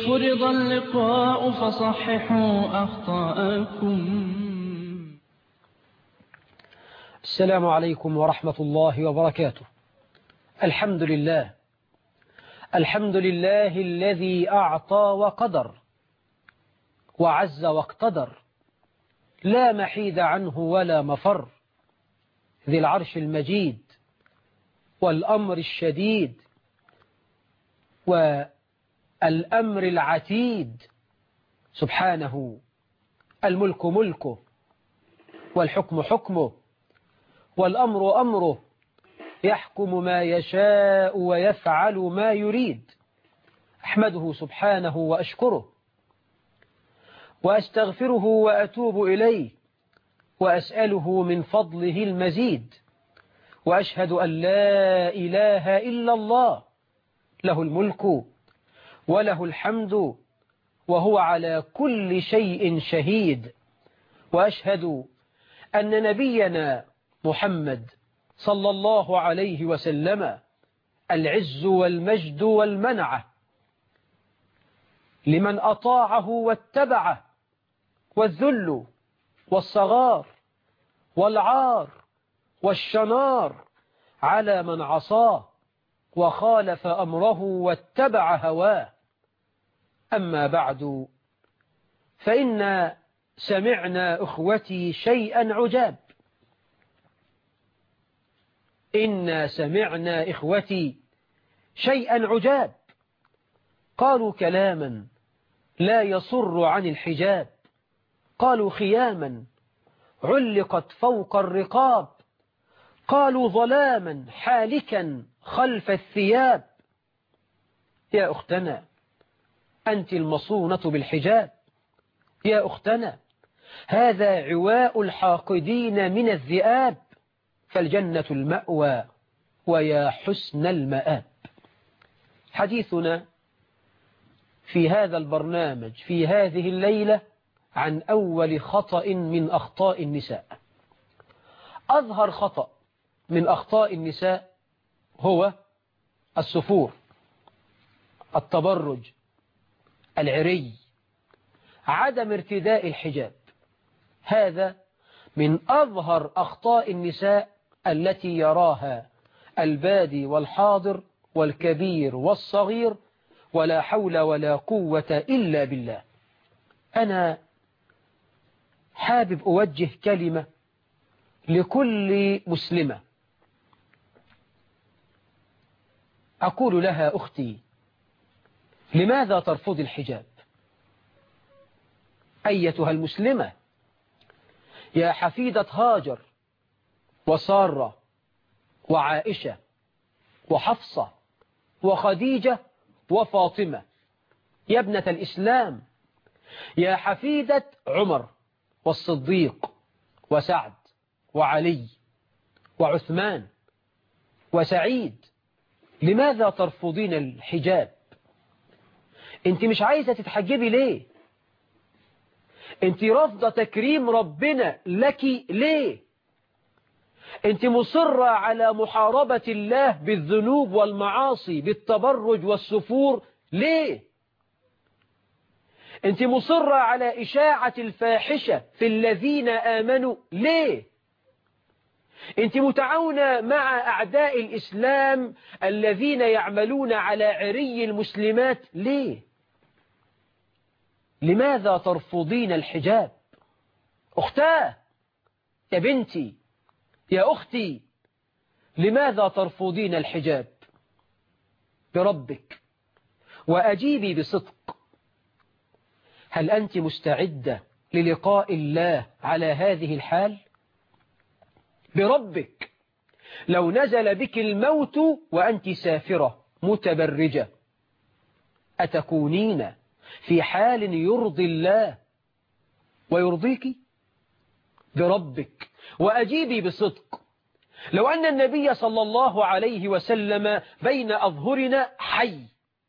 فرض اللقاء فصححوا أخطاءكم السلام عليكم ورحمة الله وبركاته الحمد لله الحمد لله الذي أعطى وقدر وعز واقتدر لا محيد عنه ولا مفر ذي العرش المجيد والأمر الشديد والأمر العتيد سبحانه الملك ملكه والحكم حكمه والأمر أمره يحكم ما يشاء ويفعل ما يريد أحمده سبحانه وأشكره وأستغفره وأتوب إليه وأسأله من فضله المزيد وأشهد أن لا إله إلا الله له الملك وله الحمد وهو على كل شيء شهيد وأشهد أن نبينا محمد صلى الله عليه وسلم العز والمجد والمنعة لمن أطاعه واتبعه والذل والصغار والعار والشنار على من عصاه وخالف أمره واتبع هواه أما بعد فإن سمعنا أخوتي شيئا عجاب إنا سمعنا إخوتي شيئا عجاب قالوا كلاما لا يصر عن الحجاب قالوا خياما علقت فوق الرقاب قالوا ظلاما حالكا خلف الثياب يا أختنا أنت المصونة بالحجاب يا أختنا هذا عواء الحاقدين من الذئاب فالجنة المأوى ويا حسن المآب حديثنا في هذا البرنامج في هذه الليلة عن أول خطأ من أخطاء النساء أظهر خطأ من أخطاء النساء هو السفور التبرج العري عدم ارتداء الحجاب هذا من أظهر أخطاء النساء التي يراها البادي والحاضر والكبير والصغير ولا حول ولا قوة إلا بالله أنا حابب أوجه كلمة لكل مسلمة أقول لها أختي لماذا ترفض الحجاب أيتها المسلمة يا حفيدة هاجر وسارة وعائشة وحفصة وخديجة وفاطمة يا ابنة الإسلام يا حفيدة عمر والصديق وسعد وعلي وعثمان وسعيد لماذا ترفضين الحجاب انت مش عايزة تتحجبي ليه انت رافضة تكريم ربنا لك ليه انت مصرة على محاربة الله بالذنوب والمعاصي بالتبرج والسفور ليه انت مصرة على إشاعة الفاحشة في الذين آمنوا ليه انت متعاونة مع أعداء الإسلام الذين يعملون على عري المسلمات ليه لماذا ترفضين الحجاب أختاه يا بنتي يا أختي لماذا ترفضين الحجاب بربك وأجيبي بصدق هل أنت مستعدة للقاء الله على هذه الحال بربك لو نزل بك الموت وأنت سافرة متبرجة أتكونين في حال يرضي الله ويرضيك بربك وأجيبي بصدق لو أن النبي صلى الله عليه وسلم بين أظهرنا حي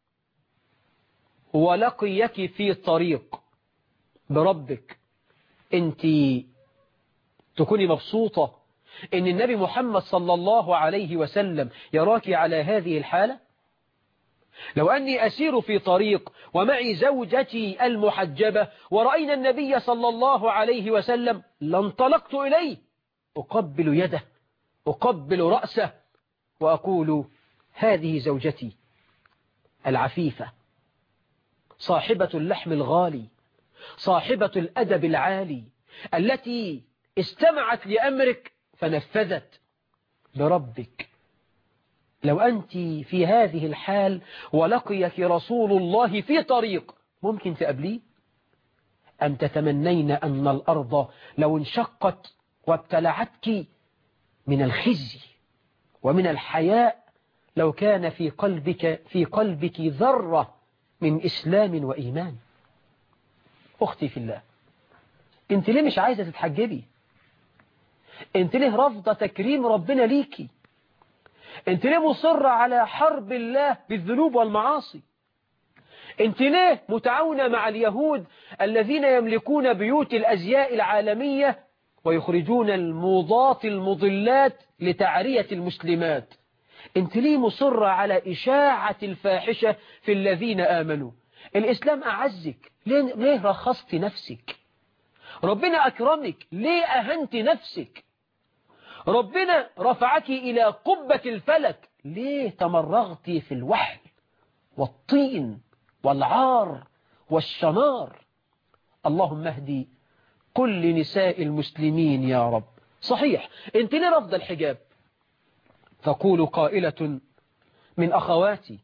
ولقيك في طريق بربك أنت تكوني مبسوطة إن النبي محمد صلى الله عليه وسلم يراك على هذه الحالة لو أني أسير في طريق ومعي زوجتي المحجبة ورأينا النبي صلى الله عليه وسلم لانطلقت إليه أقبل يده أقبل رأسه وأقول هذه زوجتي العفيفة صاحبة اللحم الغالي صاحبة الأدب العالي التي استمعت لأمرك فنفذت بربك لو أنت في هذه الحال ولقيك رسول الله في طريق ممكن تقبليه أم تتمنين أن الأرض لو انشقت وابتلعتك من الخزي ومن الحياء لو كان في قلبك في قلبك ذرة من إسلام وإيمان أختي في الله أنت ليه مش عايزة تتحجبي أنت ليه رفض تكريم ربنا ليكي أنت ليه مصر على حرب الله بالذنوب والمعاصي أنت ليه متعاونة مع اليهود الذين يملكون بيوت الأزياء العالمية ويخرجون الموضات المضلات لتعرية المسلمات انت ليه مصر على إشاعة الفاحشة في الذين آمنوا الإسلام أعزك ليه, ليه رخصت نفسك ربنا أكرمك ليه أهنت نفسك ربنا رفعك إلى قبة الفلك ليه تمرغت في الوحل والطين والعار والشنار اللهم اهدي كل نساء المسلمين يا رب صحيح انت ليه رفض الحجاب تقول قائلة من أخواتي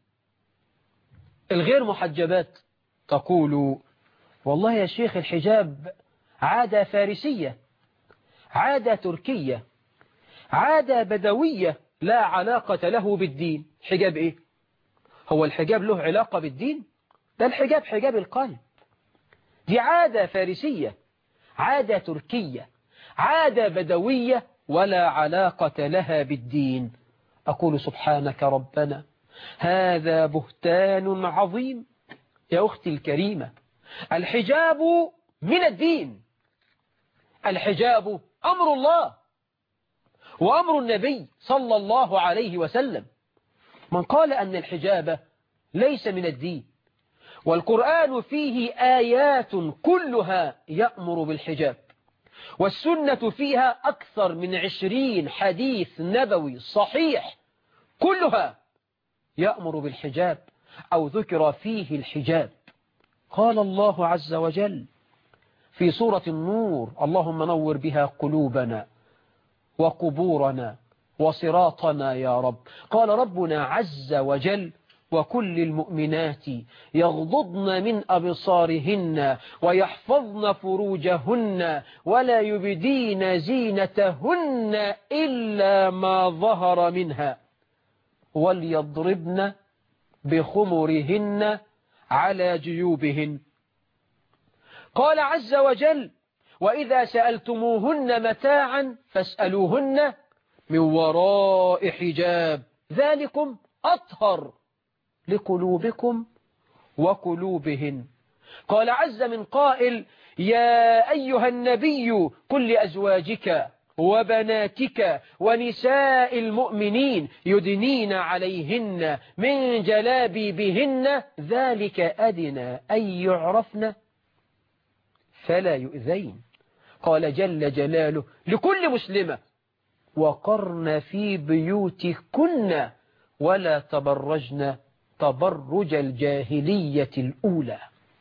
الغير محجبات تقول والله يا شيخ الحجاب عادة فارسية عادة تركية عادة بدوية لا علاقة له بالدين حجاب ايه هو الحجاب له علاقة بالدين ده الحجاب حجاب القلب دي عادة فارسية عادة تركية عادة بدوية ولا علاقة لها بالدين أقول سبحانك ربنا هذا بهتان عظيم يا أختي الكريمة الحجاب من الدين الحجاب أمر الله وأمر النبي صلى الله عليه وسلم من قال أن الحجاب ليس من الدين والقرآن فيه آيات كلها يأمر بالحجاب والسنة فيها أكثر من عشرين حديث نبوي صحيح كلها يأمر بالحجاب أو ذكر فيه الحجاب قال الله عز وجل في سورة النور اللهم نور بها قلوبنا وقبورنا وصراطنا يا رب قال ربنا عز وجل وكل المؤمنات يغضضن من أبصارهن ويحفظن فروجهن ولا يبدين زينتهن إلا ما ظهر منها وليضربن بخمرهن على جيوبهن قال عز وجل وإذا سألتموهن متاعا فاسألوهن من وراء حجاب ذلكم أطهر لقلوبكم وقلوبهن قال عز من قائل يا أيها النبي كل أزواجك وبناتك ونساء المؤمنين يدنين عليهن من جلابيبهن ذلك أدنى أن يعرفن فلا يؤذين قال جل جلاله لكل مسلمة وقرن في بيوتكن ولا تبرجن تبرج الجاهلية الأولى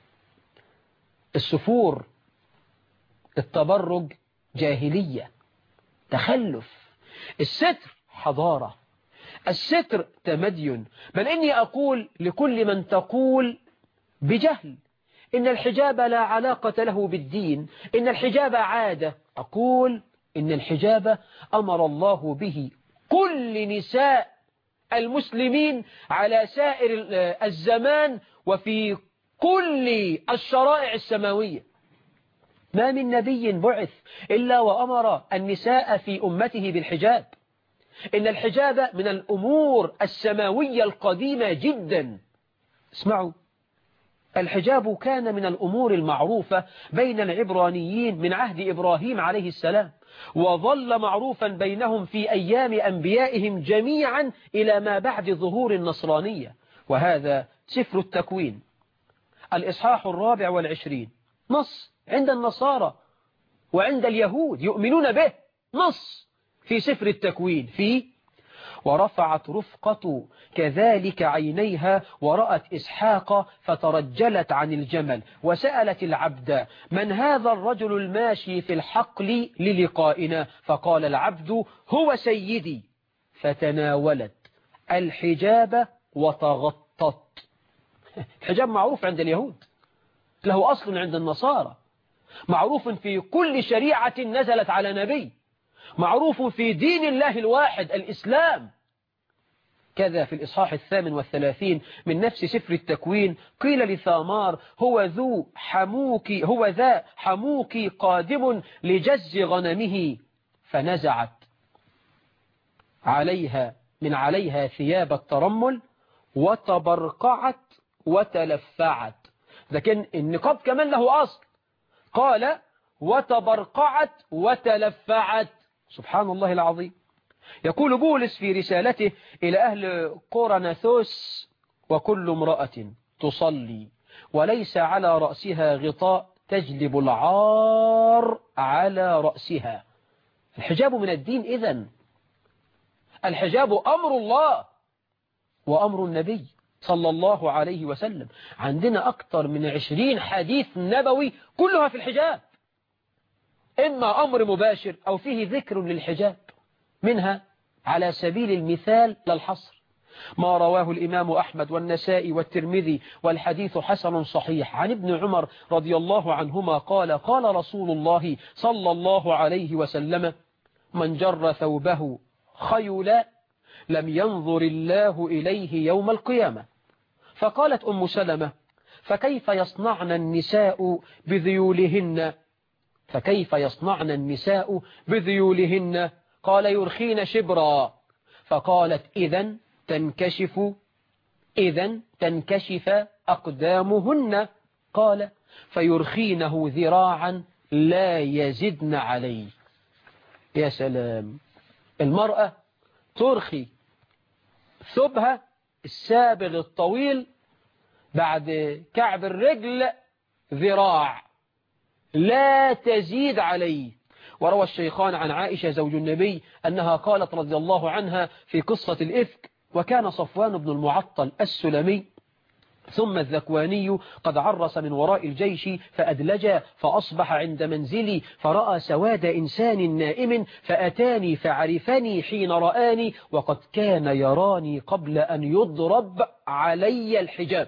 السفور التبرج جاهلية تخلف الستر حضارة الستر تمدين بل إني أقول لكل من تقول بجهل إن الحجاب لا علاقة له بالدين إن الحجاب عادة أقول إن الحجاب أمر الله به كل نساء المسلمين على سائر الزمان وفي كل الشرائع السماوية ما من نبي بعث إلا وأمر النساء في أمته بالحجاب إن الحجاب من الأمور السماوية القديمة جدا اسمعوا الحجاب كان من الأمور المعروفة بين العبرانيين من عهد إبراهيم عليه السلام وظل معروفا بينهم في أيام أنبيائهم جميعا إلى ما بعد ظهور النصرانية وهذا سفر التكوين الإصحاح الرابع والعشرين نص عند النصارى وعند اليهود يؤمنون به نص في سفر التكوين في ورفعت رفقة كذلك عينيها ورأت إسحاق فترجلت عن الجمل وسألت العبد من هذا الرجل الماشي في الحقل للقائنا فقال العبد هو سيدي فتناولت الحجاب وتغطت الحجاب معروف عند اليهود له أصل عند النصارى معروف في كل شريعة نزلت على نبي معروف في دين الله الواحد الإسلام كذا في الإصحاح الثامن والثلاثين من نفس سفر التكوين قيل لثامار هو ذو حموك هو ذا حموك قادم لجز غنمه فنزعت عليها من عليها ثياب الترمل وتبرقعت وتلفعت لكن النقاب كمان له أصل قال وتبرقعت وتلفعت سبحان الله العظيم يقول بولس في رسالته إلى أهل قرنثوس وكل امرأة تصلي وليس على رأسها غطاء تجلب العار على رأسها الحجاب من الدين إذن الحجاب أمر الله وأمر النبي صلى الله عليه وسلم عندنا أكثر من عشرين حديث نبوي كلها في الحجاب إما أمر مباشر أو فيه ذكر للحجاب منها على سبيل المثال للحصر ما رواه الإمام أحمد والنسائي والترمذي والحديث حسن صحيح عن ابن عمر رضي الله عنهما قال قال رسول الله صلى الله عليه وسلم من جر ثوبه خيلا لم ينظر الله إليه يوم القيامة فقالت أم سلمة فكيف يصنعن النساء بذيولهن فكيف يصنعن النساء بذيولهن قال يرخين شبرا فقالت إذا تنكشف إذا تنكشف أقدامهن قال فيرخينه ذراعا لا يزدن عليه يا سلام المرأة ترخي ثوبها السابغ الطويل بعد كعب الرجل ذراع لا تزيد عليه وروى الشيخان عن عائشة زوج النبي أنها قالت رضي الله عنها في قصة الإفك وكان صفوان بن المعطل السلمي ثم الذكواني قد عرس من وراء الجيش فأدلج فأصبح عند منزلي فرأى سواد إنسان نائم فأتاني فعرفني حين رآني وقد كان يراني قبل أن يضرب علي الحجاب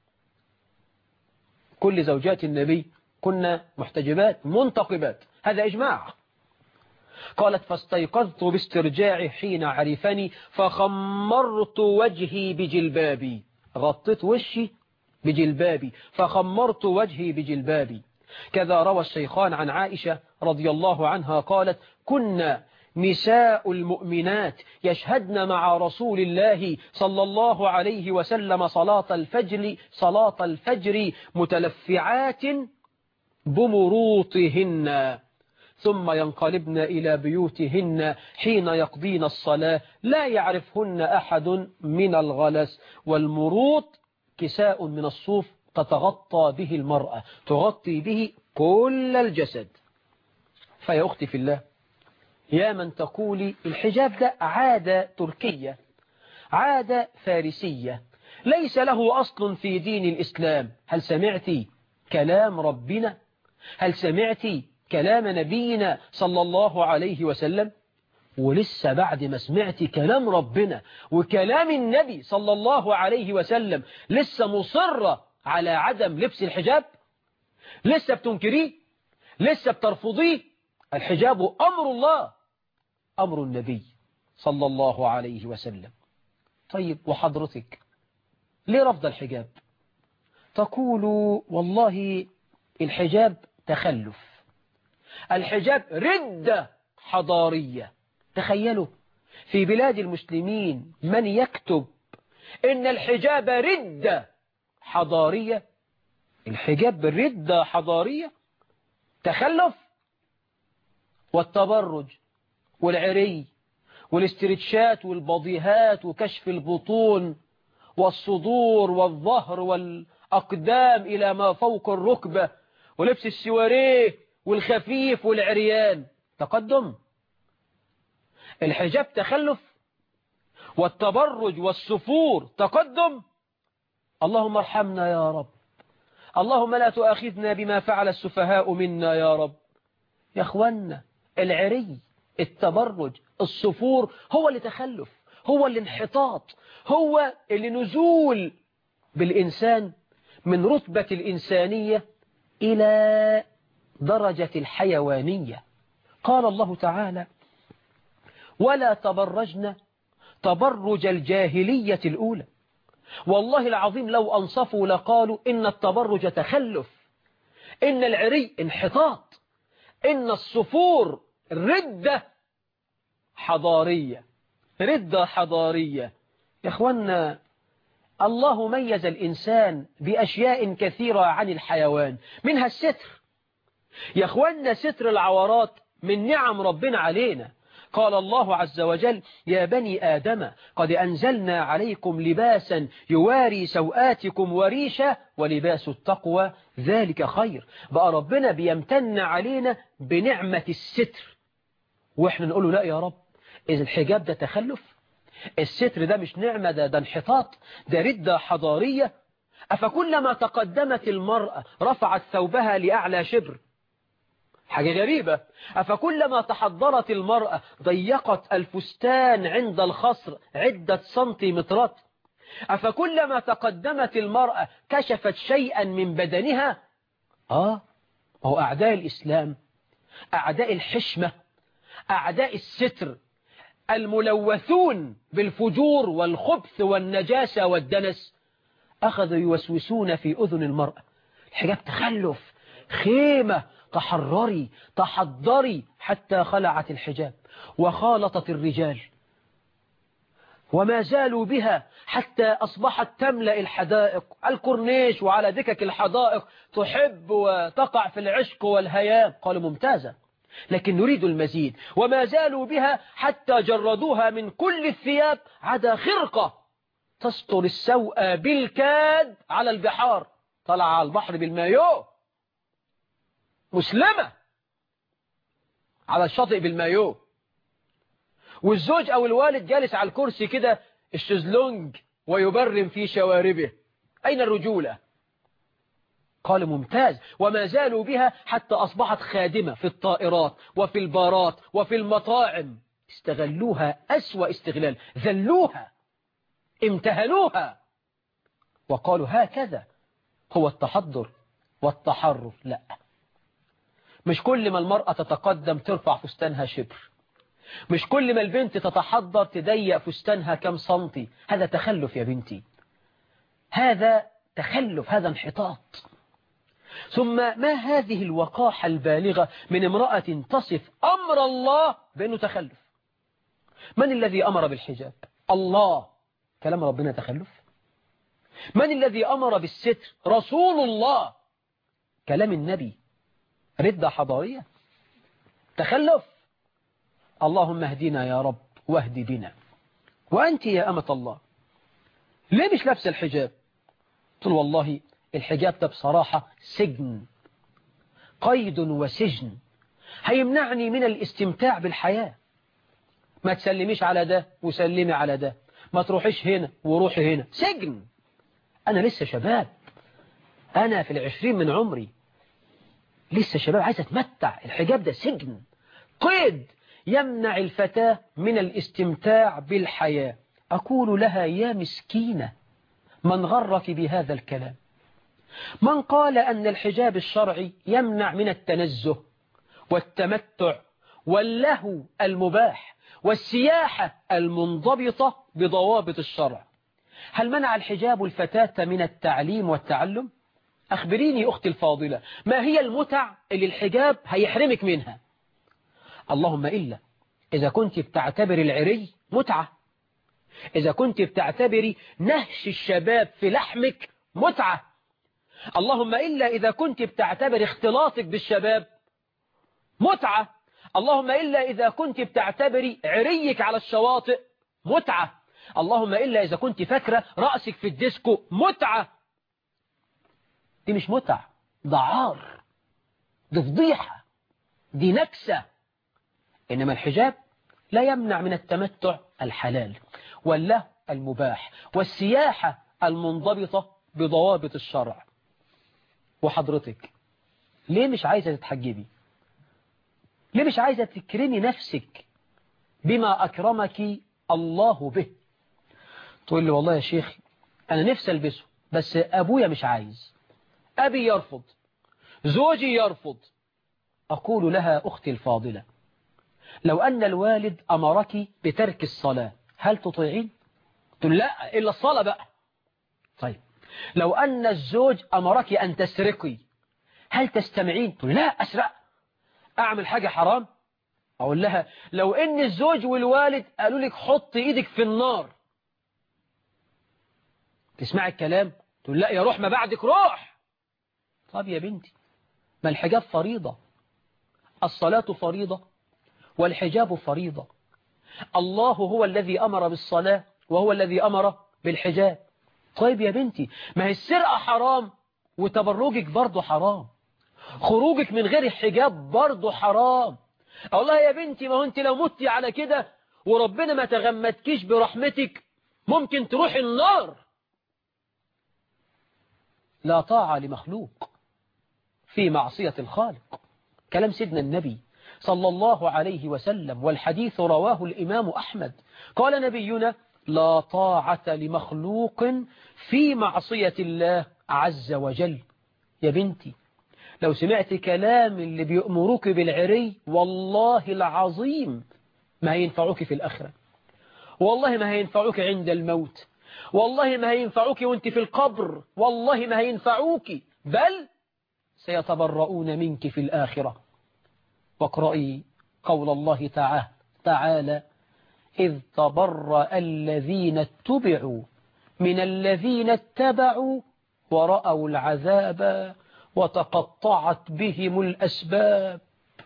كل زوجات النبي كنا محتجبات منتقبات هذا إجماع قالت فاستيقظت باسترجاعه حين عرفني فخمرت وجهي بجلبابي غطيت وشي بجلبابي فخمرت وجهي بجلبابي كذا روى الشيخان عن عائشة رضي الله عنها قالت كنا نساء المؤمنات يشهدن مع رسول الله صلى الله عليه وسلم صلاة الفجر صلاة الفجر متلفعات بمروطهن ثم ينقلبن إلى بيوتهن حين يقضين الصلاة لا يعرفهن أحد من الغلس والمروط كساء من الصوف تتغطى به المرأة تغطي به كل الجسد فيا أختي في الله يا من تقولي الحجاب ده عادة تركية عادة فارسية ليس له أصل في دين الإسلام هل سمعتي كلام ربنا هل سمعتي كلام نبينا صلى الله عليه وسلم ولسه بعد ما سمعت كلام ربنا وكلام النبي صلى الله عليه وسلم لسه مصرة على عدم لبس الحجاب لسه بتنكريه لسه بترفضيه الحجاب أمر الله أمر النبي صلى الله عليه وسلم طيب وحضرتك ليه رفض الحجاب تقول والله الحجاب تخلف الحجاب ردة حضارية تخيلوا في بلاد المسلمين من يكتب إن الحجاب ردة حضارية الحجاب ردة حضارية تخلف والتبرج والعري والاسترتشات والبضيهات وكشف البطون والصدور والظهر والأقدام إلى ما فوق الركبة ولبس السواريه والخفيف والعريان تقدم الحجاب تخلف والتبرج والسفور تقدم اللهم ارحمنا يا رب اللهم لا تؤاخذنا بما فعل السفهاء منا يا رب يا اخوانا العري التبرج الصفور هو اللي تخلف هو اللي انحطاط هو اللي نزول بالإنسان من رتبة الإنسانية إلى درجة الحيوانية قال الله تعالى ولا تبرجن تبرج الجاهلية الأولى والله العظيم لو أنصفوا لقالوا إن التبرج تخلف إن العري انحطاط إن الصفور ردة حضارية ردة حضارية يا أخوانا الله ميز الإنسان بأشياء كثيرة عن الحيوان منها الستر يا أخوانا ستر العورات من نعم ربنا علينا قال الله عز وجل يا بني آدم قد أنزلنا عليكم لباسا يواري سوآتكم وريشة ولباس التقوى ذلك خير بقى ربنا بيمتن علينا بنعمة الستر وإحنا نقول له لا يا رب إذا الحجاب ده تخلف الستر ده مش نعمة ده, ده انحطاط ده ردة حضارية أفكلما تقدمت المرأة رفعت ثوبها لأعلى شبر حاجة غريبة أفكلما تحضرت المرأة ضيقت الفستان عند الخصر عدة سنتيمترات أفكلما تقدمت المرأة كشفت شيئا من بدنها آه هو أعداء الإسلام أعداء الحشمة أعداء الستر الملوثون بالفجور والخبث والنجاسة والدنس أخذوا يوسوسون في أذن المرأة الحجاب تخلف خيمة تحرري تحضري حتى خلعت الحجاب وخالطت الرجال وما زالوا بها حتى أصبحت تملأ الحدائق الكورنيش وعلى دكك الحدائق تحب وتقع في العشق والهيام قالوا ممتازة لكن نريد المزيد وما زالوا بها حتى جردوها من كل الثياب عدا خرقة تستر السوء بالكاد على البحار طلع على البحر بالمايو مسلمة على الشاطئ بالمايو والزوج أو الوالد جالس على الكرسي كده الشزلونج ويبرم في شواربه أين الرجولة قال ممتاز وما زالوا بها حتى أصبحت خادمة في الطائرات وفي البارات وفي المطاعم استغلوها أسوأ استغلال ذلوها امتهنوها وقالوا هكذا هو التحضر والتحرر لا مش كل ما المرأة تتقدم ترفع فستانها شبر مش كل ما البنت تتحضر تضيق فستانها كم سنتي هذا تخلف يا بنتي هذا تخلف هذا انحطاط ثم ما هذه الوقاحة البالغة من امرأة تصف أمر الله بأنه تخلف من الذي أمر بالحجاب الله كلام ربنا تخلف من الذي أمر بالستر رسول الله كلام النبي ردة حضارية تخلف اللهم اهدنا يا رب واهد بنا وأنت يا أمة الله ليه مش لابس الحجاب قلت والله الحجاب ده بصراحة سجن قيد وسجن هيمنعني من الاستمتاع بالحياة ما تسلميش على ده وسلمي على ده ما تروحيش هنا وروحي هنا سجن أنا لسه شباب أنا في العشرين من عمري لسه شباب عايز أتمتع الحجاب ده سجن قيد يمنع الفتاة من الاستمتاع بالحياة أقول لها يا مسكينة من غرك بهذا الكلام من قال أن الحجاب الشرعي يمنع من التنزه والتمتع واللهو المباح والسياحة المنضبطة بضوابط الشرع هل منع الحجاب الفتاة من التعليم والتعلم؟ أخبريني أختي الفاضلة ما هي المتع اللي الحجاب هيحرمك منها اللهم إلا إذا كنت بتعتبر العري متعة إذا كنت بتعتبري نهش الشباب في لحمك متعة اللهم إلا إذا كنت بتعتبر اختلاطك بالشباب متعة اللهم إلا إذا كنت بتعتبري عريك على الشواطئ متعة اللهم إلا إذا كنت فاكرة رأسك في الديسكو متعة دي مش متعة ده عار دي فضيحة دي نكسة إنما الحجاب لا يمنع من التمتع الحلال والله المباح والسياحة المنضبطة بضوابط الشرع وحضرتك ليه مش عايزة تتحجبي ليه مش عايزة تكرمي نفسك بما أكرمك الله به تقول لي والله يا شيخ أنا نفسي ألبسه بس أبويا مش عايز أبي يرفض زوجي يرفض أقول لها أختي الفاضلة لو أن الوالد أمرك بترك الصلاة هل تطيعين؟ تقول لا إلا الصلاة بقى طيب لو أن الزوج أمرك أن تسرقي هل تستمعين؟ تقول لا أسرق أعمل حاجة حرام؟ أقول لها لو أن الزوج والوالد قالوا لك حط إيدك في النار تسمع الكلام؟ تقول لا يا روح ما بعدك روح طب يا بنتي ما الحجاب فريضة الصلاة فريضة والحجاب فريضة الله هو الذي أمر بالصلاة وهو الذي أمر بالحجاب طيب يا بنتي ما هي السرقة حرام وتبرجك برضه حرام خروجك من غير الحجاب برضه حرام الله يا بنتي ما هو انت لو متي على كده وربنا ما تغمدكيش برحمتك ممكن تروح النار لا طاعة لمخلوق في معصية الخالق كلام سيدنا النبي صلى الله عليه وسلم والحديث رواه الإمام أحمد قال نبينا لا طاعة لمخلوق في معصية الله عز وجل يا بنتي لو سمعت كلام اللي بيأمروك بالعري والله العظيم ما هينفعوك في الآخرة والله ما هينفعوك عند الموت والله ما هينفعوك وانت في القبر والله ما هينفعوك بل سيتبرؤون منك في الآخرة واقرأي قول الله تعالى تعالى إذ تبرأ الذين اتبعوا من الذين اتبعوا ورأوا العذاب وتقطعت بهم الأسباب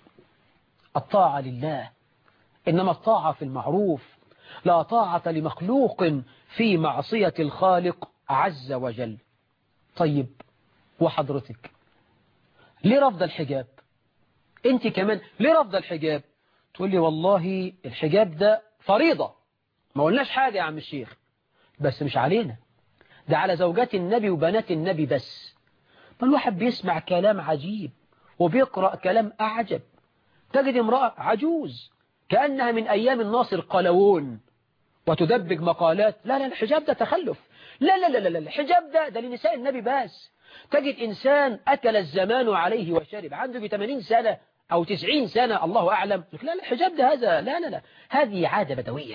الطاعة لله إنما الطاعة في المعروف لا طاعة لمخلوق في معصية الخالق عز وجل طيب وحضرتك ليه رفض الحجاب انت كمان ليه رفض الحجاب تقول لي والله الحجاب ده فريضة ما قلناش حاجة يا عم الشيخ بس مش علينا ده على زوجات النبي وبنات النبي بس ما الواحد بيسمع كلام عجيب وبيقرأ كلام أعجب تجد امرأة عجوز كأنها من أيام الناصر قلوون وتدبج مقالات لا لا الحجاب ده تخلف لا لا لا لا الحجاب ده ده لنساء النبي بس تجد إنسان أكل الزمان عليه وشرب عنده 80 سنة أو 90 سنة الله أعلم لا لا الحجاب ده هذا لا لا لا هذه عادة بدوية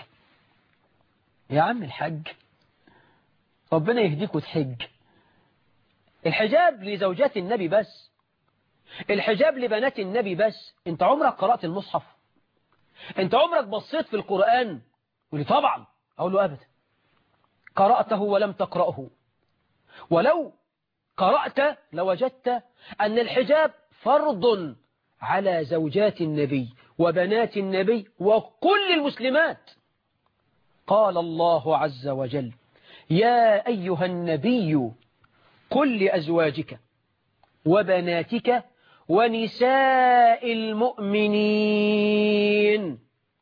يا عم الحج ربنا يهديك وتحج الحجاب لزوجات النبي بس الحجاب لبنات النبي بس انت عمرك قرأت المصحف انت عمرك بصيت في القرآن ولي طبعا أقول له أبدا قرأته ولم تقرأه ولو قرأت لوجدت أن الحجاب فرض على زوجات النبي وبنات النبي وكل المسلمات قال الله عز وجل يا أيها النبي قل لأزواجك وبناتك ونساء المؤمنين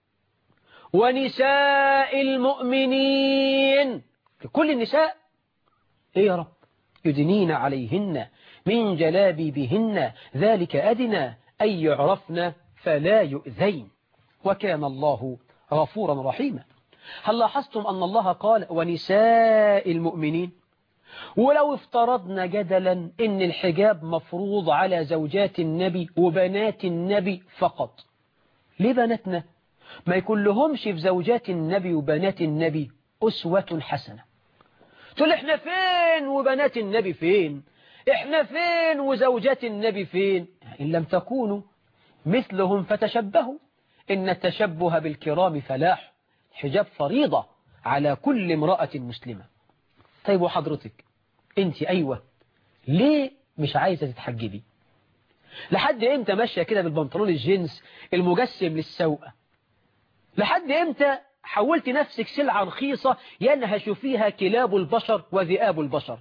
ونساء المؤمنين لكل النساء ايه يا رب يدنين عليهن من جلابيبهن ذلك أدنى أن يعرفن فلا يؤذين وكان الله غفورا رحيما هل لاحظتم أن الله قال ونساء المؤمنين ولو افترضنا جدلا ان الحجاب مفروض على زوجات النبي وبنات النبي فقط ليه بناتنا ما يكون لهمش في زوجات النبي وبنات النبي أسوة حسنة تقول احنا فين وبنات النبي فين احنا فين وزوجات النبي فين إن لم تكونوا مثلهم فتشبهوا إن التشبه بالكرام فلاح حجاب فريضة على كل امرأة مسلمة طيب وحضرتك انت أيوة ليه مش عايزة تتحجبي لحد امتى ماشية كده بالبنطلون الجينز المجسم للسوقة لحد امتى حولت نفسك سلعة رخيصة ينهش فيها كلاب البشر وذئاب البشر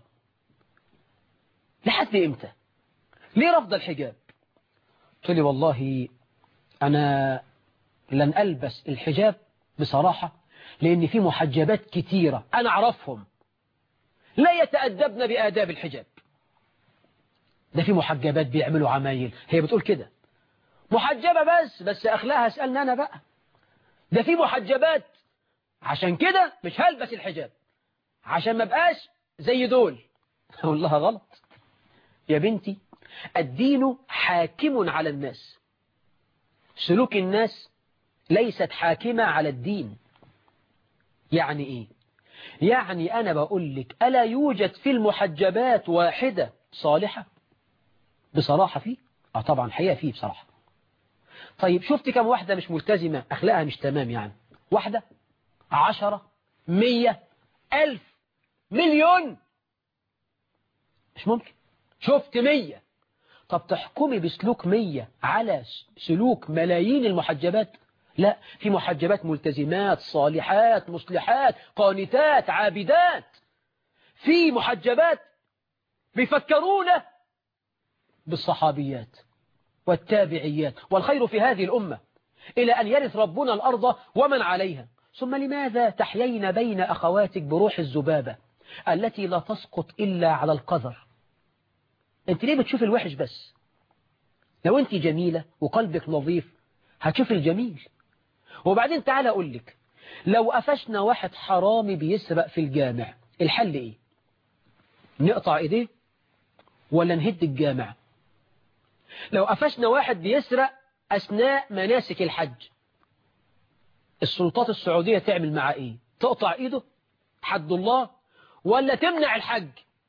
لحد إمتى ليه رفض الحجاب قلت لي والله أنا لن ألبس الحجاب بصراحة لأن في محجبات كتيرة أنا أعرفهم لا يتأدبن بآداب الحجاب ده في محجبات بيعملوا عمايل هي بتقول كده محجبة بس بس أخلاها اسألنا أنا بقى ده في محجبات عشان كده مش هلبس الحجاب عشان ما بقاش زي دول أقول لها غلط يا بنتي الدين حاكم على الناس سلوك الناس ليست حاكمة على الدين يعني إيه يعني أنا بقول لك ألا يوجد في المحجبات واحدة صالحة بصراحة فيه آه طبعا حقيقة فيه بصراحة طيب شفت كم واحدة مش ملتزمة أخلاقها مش تمام يعني واحدة عشرة مية ألف مليون مش ممكن شفت مية طب تحكمي بسلوك مية على سلوك ملايين المحجبات لا في محجبات ملتزمات صالحات مصلحات قانتات عابدات في محجبات بيفكرون بالصحابيات والتابعيات والخير في هذه الأمة إلى أن يرث ربنا الأرض ومن عليها ثم لماذا تحيين بين أخواتك بروح الزبابة التي لا تسقط إلا على القذر أنت ليه بتشوف الوحش بس لو أنت جميلة وقلبك نظيف هتشوف الجميل وبعدين تعالى أقول لك لو قفشنا واحد حرامي بيسرق في الجامع الحل إيه نقطع إيديه ولا نهد الجامع لو قفشنا واحد بيسرق أثناء مناسك الحج السلطات السعودية تعمل معاه إيه تقطع إيده حد الله ولا تمنع الحج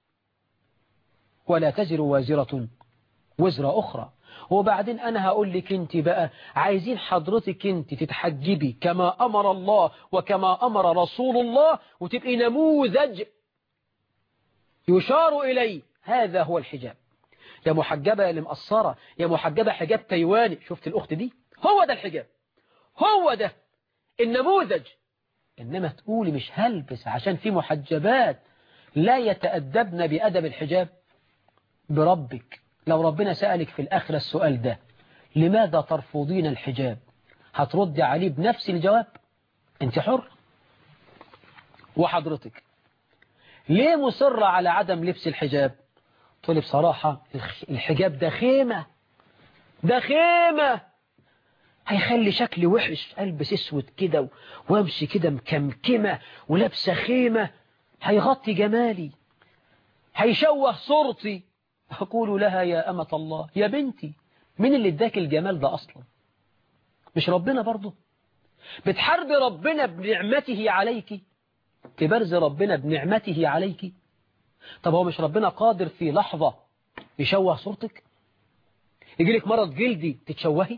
ولا تزر وازرة وزر أخرى وبعدين أنا هقول لك أنت بقى عايزين حضرتك أنت تتحجبي كما أمر الله وكما أمر رسول الله وتبقي نموذج يشار إليه هذا هو الحجاب يا محجبة يا مقصرة يا محجبة حجاب تايواني شفت الأخت دي هو ده الحجاب هو ده النموذج إنما تقولي مش هلبس عشان في محجبات لا يتأدبن بأدب الحجاب بربك لو ربنا سألك في الآخرة السؤال ده لماذا ترفضين الحجاب هتردي عليه بنفس الجواب انت حر وحضرتك ليه مصرة على عدم لبس الحجاب تقولي بصراحة الحجاب ده خيمة ده خيمة هيخلي شكلي وحش ألبس اسود كده وامشي كده مكمكمة ولابسة خيمة هيغطي جمالي هيشوه صورتي أقول لها يا أمة الله يا بنتي مين اللي اداك الجمال ده أصلا مش ربنا برضه بتحارب ربنا بنعمته عليك تبرز ربنا بنعمته عليك طب هو مش ربنا قادر في لحظة يشوه صورتك يجي لك مرض جلدي تتشوهي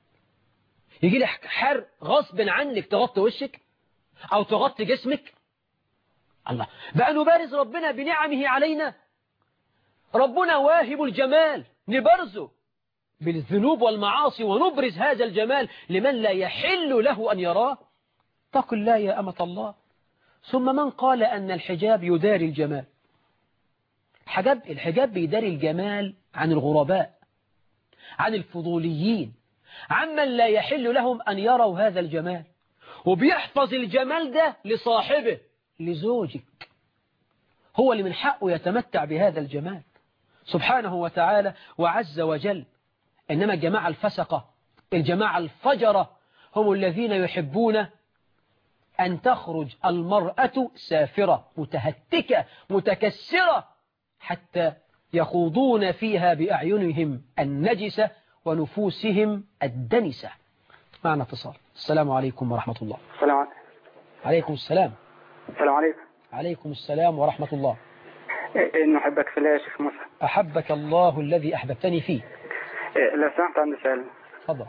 يجي لك حرق غصب عنك تغطي وشك أو تغطي جسمك الله بقى نبارز ربنا بنعمه علينا ربنا واهب الجمال نبرزه بالذنوب والمعاصي ونبرز هذا الجمال لمن لا يحل له أن يراه تقل الله يا أمة الله ثم من قال أن الحجاب يداري الجمال الحجاب, الحجاب بيداري الجمال عن الغرباء عن الفضوليين عمن لا يحل لهم أن يروا هذا الجمال وبيحفظ الجمال ده لصاحبه لزوجك هو اللي من حقه يتمتع بهذا الجمال سبحانه وتعالى وعز وجل إنما الجماعة الفسقة الجماعة الفجرة هم الذين يحبون أن تخرج المرأة سافرة متهتكة متكسرة حتى يخوضون فيها بأعينهم النجسة ونفوسهم الدنسة معنا اتصال السلام عليكم ورحمة الله السلام عليكم عليكم السلام السلام عليكم عليكم السلام ورحمة الله إيه، إنه أحبك في الله يا شيخ موسى أحبك الله الذي أحببتني فيه إيه، لو سمحت عندي سؤال تفضل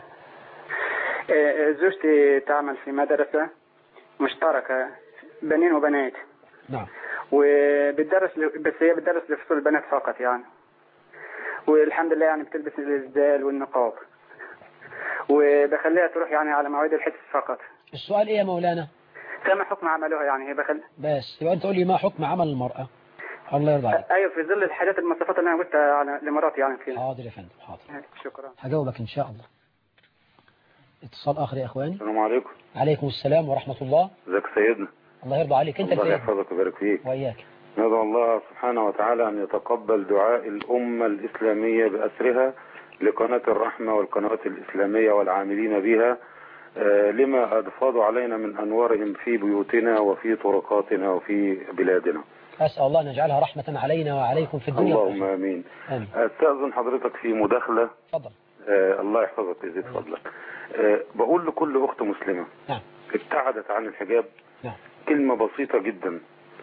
إيه، زوجتي تعمل في مدرسة مشتركة بنين وبنات نعم وبتدرس ل- بس هي بتدرس لفصول البنات فقط يعني والحمد لله يعني بتلبس الإسدال والنقاب وبخليها تروح يعني على مواعيد الحس فقط السؤال إيه يا مولانا كما حكم عملها يعني هي بخل بس يبقى أنت قول لي ما حكم عمل المرأة الله يرضى عليك ايوه في ظل الحاجات المواصفات اللي انا قلتها على لمراتي يعني كده حاضر يا فندم حاضر شكرا هجاوبك إن شاء الله اتصال آخر يا إخواني السلام عليكم عليكم السلام ورحمة الله ازيك سيدنا الله يرضى عليك أنت الله الفين يحفظك ويبارك فيك وإياك ندعو الله سبحانه وتعالى أن يتقبل دعاء الأمة الإسلامية بأسرها لقناة الرحمة والقنوات الإسلامية والعاملين بها آه، لما أفاضوا علينا من أنوارهم في بيوتنا وفي طرقاتنا وفي بلادنا أسأل الله أن يجعلها رحمة علينا وعليكم في الدنيا اللهم والآخرة. آمين آمين أستأذن حضرتك في مداخلة تفضل آه، الله يحفظك ويزيد فضلك آه، بقول لكل أخت مسلمة نعم ابتعدت عن الحجاب نعم كلمة بسيطة جدا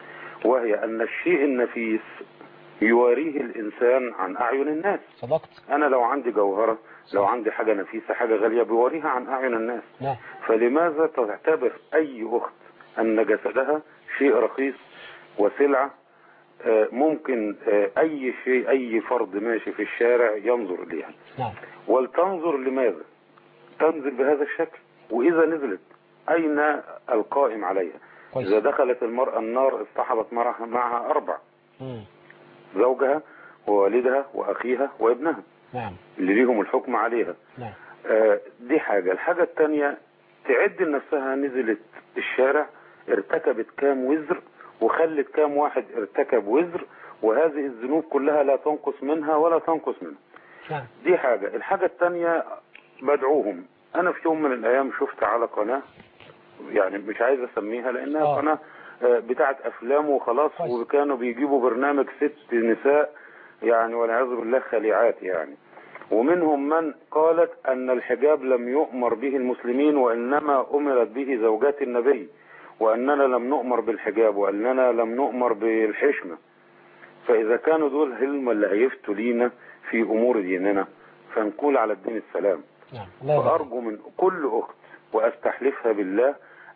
وهي أن الشيء النفيس يواريه الإنسان عن أعين الناس صدقت أنا لو عندي جوهرة لو عندي حاجة نفيسة حاجة غالية بيوريها عن أعين الناس نعم فلماذا تعتبر أي أخت أن جسدها شيء رخيص وسلعة آه، ممكن آه، أي شيء أي فرد ماشي في الشارع ينظر إليها نعم ولتنظر لماذا تنزل بهذا الشكل وإذا نزلت أين القائم عليها كويس إذا دخلت المرأة النار اصطحبت معها, معها أربع مم. زوجها ووالدها وأخيها وابنها نعم اللي ليهم الحكم عليها نعم آه، دي حاجة الحاجة التانية تعد لنفسها نزلت الشارع ارتكبت كام وزر وخلت كام واحد ارتكب وزر وهذه الذنوب كلها لا تنقص منها ولا تنقص منها نعم دي حاجة الحاجة التانية بدعوهم انا في يوم من الايام شفت على قناة يعني مش عايز اسميها لانها آه. قناة آه، بتاعت افلام وخلاص كويس. وكانوا بيجيبوا برنامج ست نساء يعني والعياذ بالله خليعات يعني ومنهم من قالت ان الحجاب لم يؤمر به المسلمين وانما امرت به زوجات النبي واننا لم نؤمر بالحجاب واننا لم نؤمر بالحشمة فاذا كانوا دول هم اللي هيفتوا لينا في امور ديننا فنقول على الدين السلام نعم الله يرضى عليك. فأرجو من كل أخت وأستحلفها بالله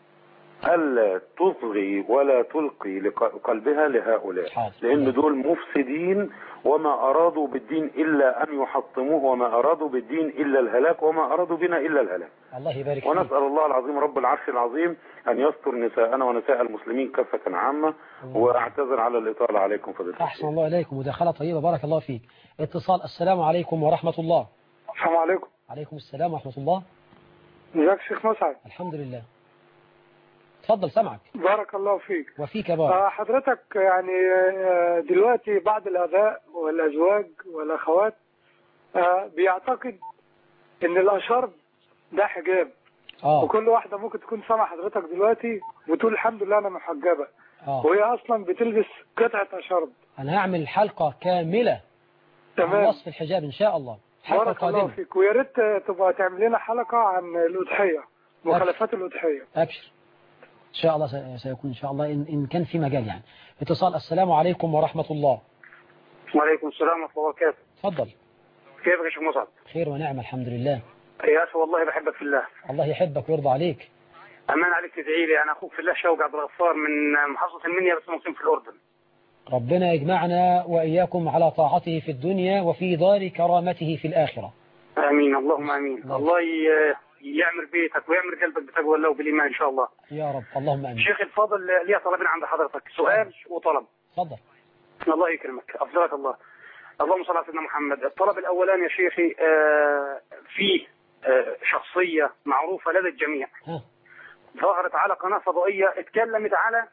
ألا تصغي ولا تلقي لق- قلبها لهؤلاء حاضر. لأن دول مفسدين وما أرادوا بالدين إلا أن يحطموه وما أرادوا بالدين إلا الهلاك وما أرادوا بنا إلا الهلاك الله يبارك فيك ونسأل الله العظيم رب العرش العظيم أن يستر نساءنا ونساء المسلمين كافة عامة وأعتذر على الإطالة عليكم فضيلة أحسن الله إليكم مداخلة طيبة بارك الله فيك اتصال السلام عليكم ورحمة الله السلام عليكم عليكم السلام ورحمة الله ازيك يا شيخ مسعد الحمد لله تفضل سمعك بارك الله فيك وفيك بارك آه، حضرتك يعني آه، دلوقتي بعض الآباء والأزواج والأخوات آه، بيعتقد إن الأشرب ده حجاب آه وكل واحدة ممكن تكون سامعة حضرتك دلوقتي وتقول الحمد لله أنا محجبة آه وهي أصلا بتلبس قطعة أشرب أنا هعمل حلقة كاملة عن تمام وصف الحجاب إن شاء الله حلقة بارك الله قادمة فيك ويا ريت آه، تبقى تعمل لنا حلقة عن الأضحية مخالفات الأضحية أبشر إن شاء الله سي- سيكون إن شاء الله إن, إن كان في مجال يعني اتصال السلام عليكم ورحمة الله وعليكم السلام ورحمة الله وبركاته تفضل كيفك يا شيخ مسعد؟ خير ونعمة الحمد لله يا أخي والله بحبك في الله الله يحبك ويرضى عليك أمان عليك تدعي لي أنا أخوك في الله شوقي عبد الغفار من محافظة المنيا بس مقيم في الأردن ربنا يجمعنا وإياكم على طاعته في الدنيا وفي دار كرامته في الآخرة آمين اللهم آمين الله. الله ي- يعمر بيتك ويعمر قلبك بتقوى الله وبالإيمان إن شاء الله يا رب اللهم أمين شيخ الفاضل لي طلبين عند حضرتك سؤال وطلب تفضل الله يكرمك أفضلك الله اللهم صل على سيدنا محمد الطلب الأولاني يا شيخي آه، في آه، شخصية معروفة لدى الجميع ها ظهرت على قناة فضائية اتكلمت على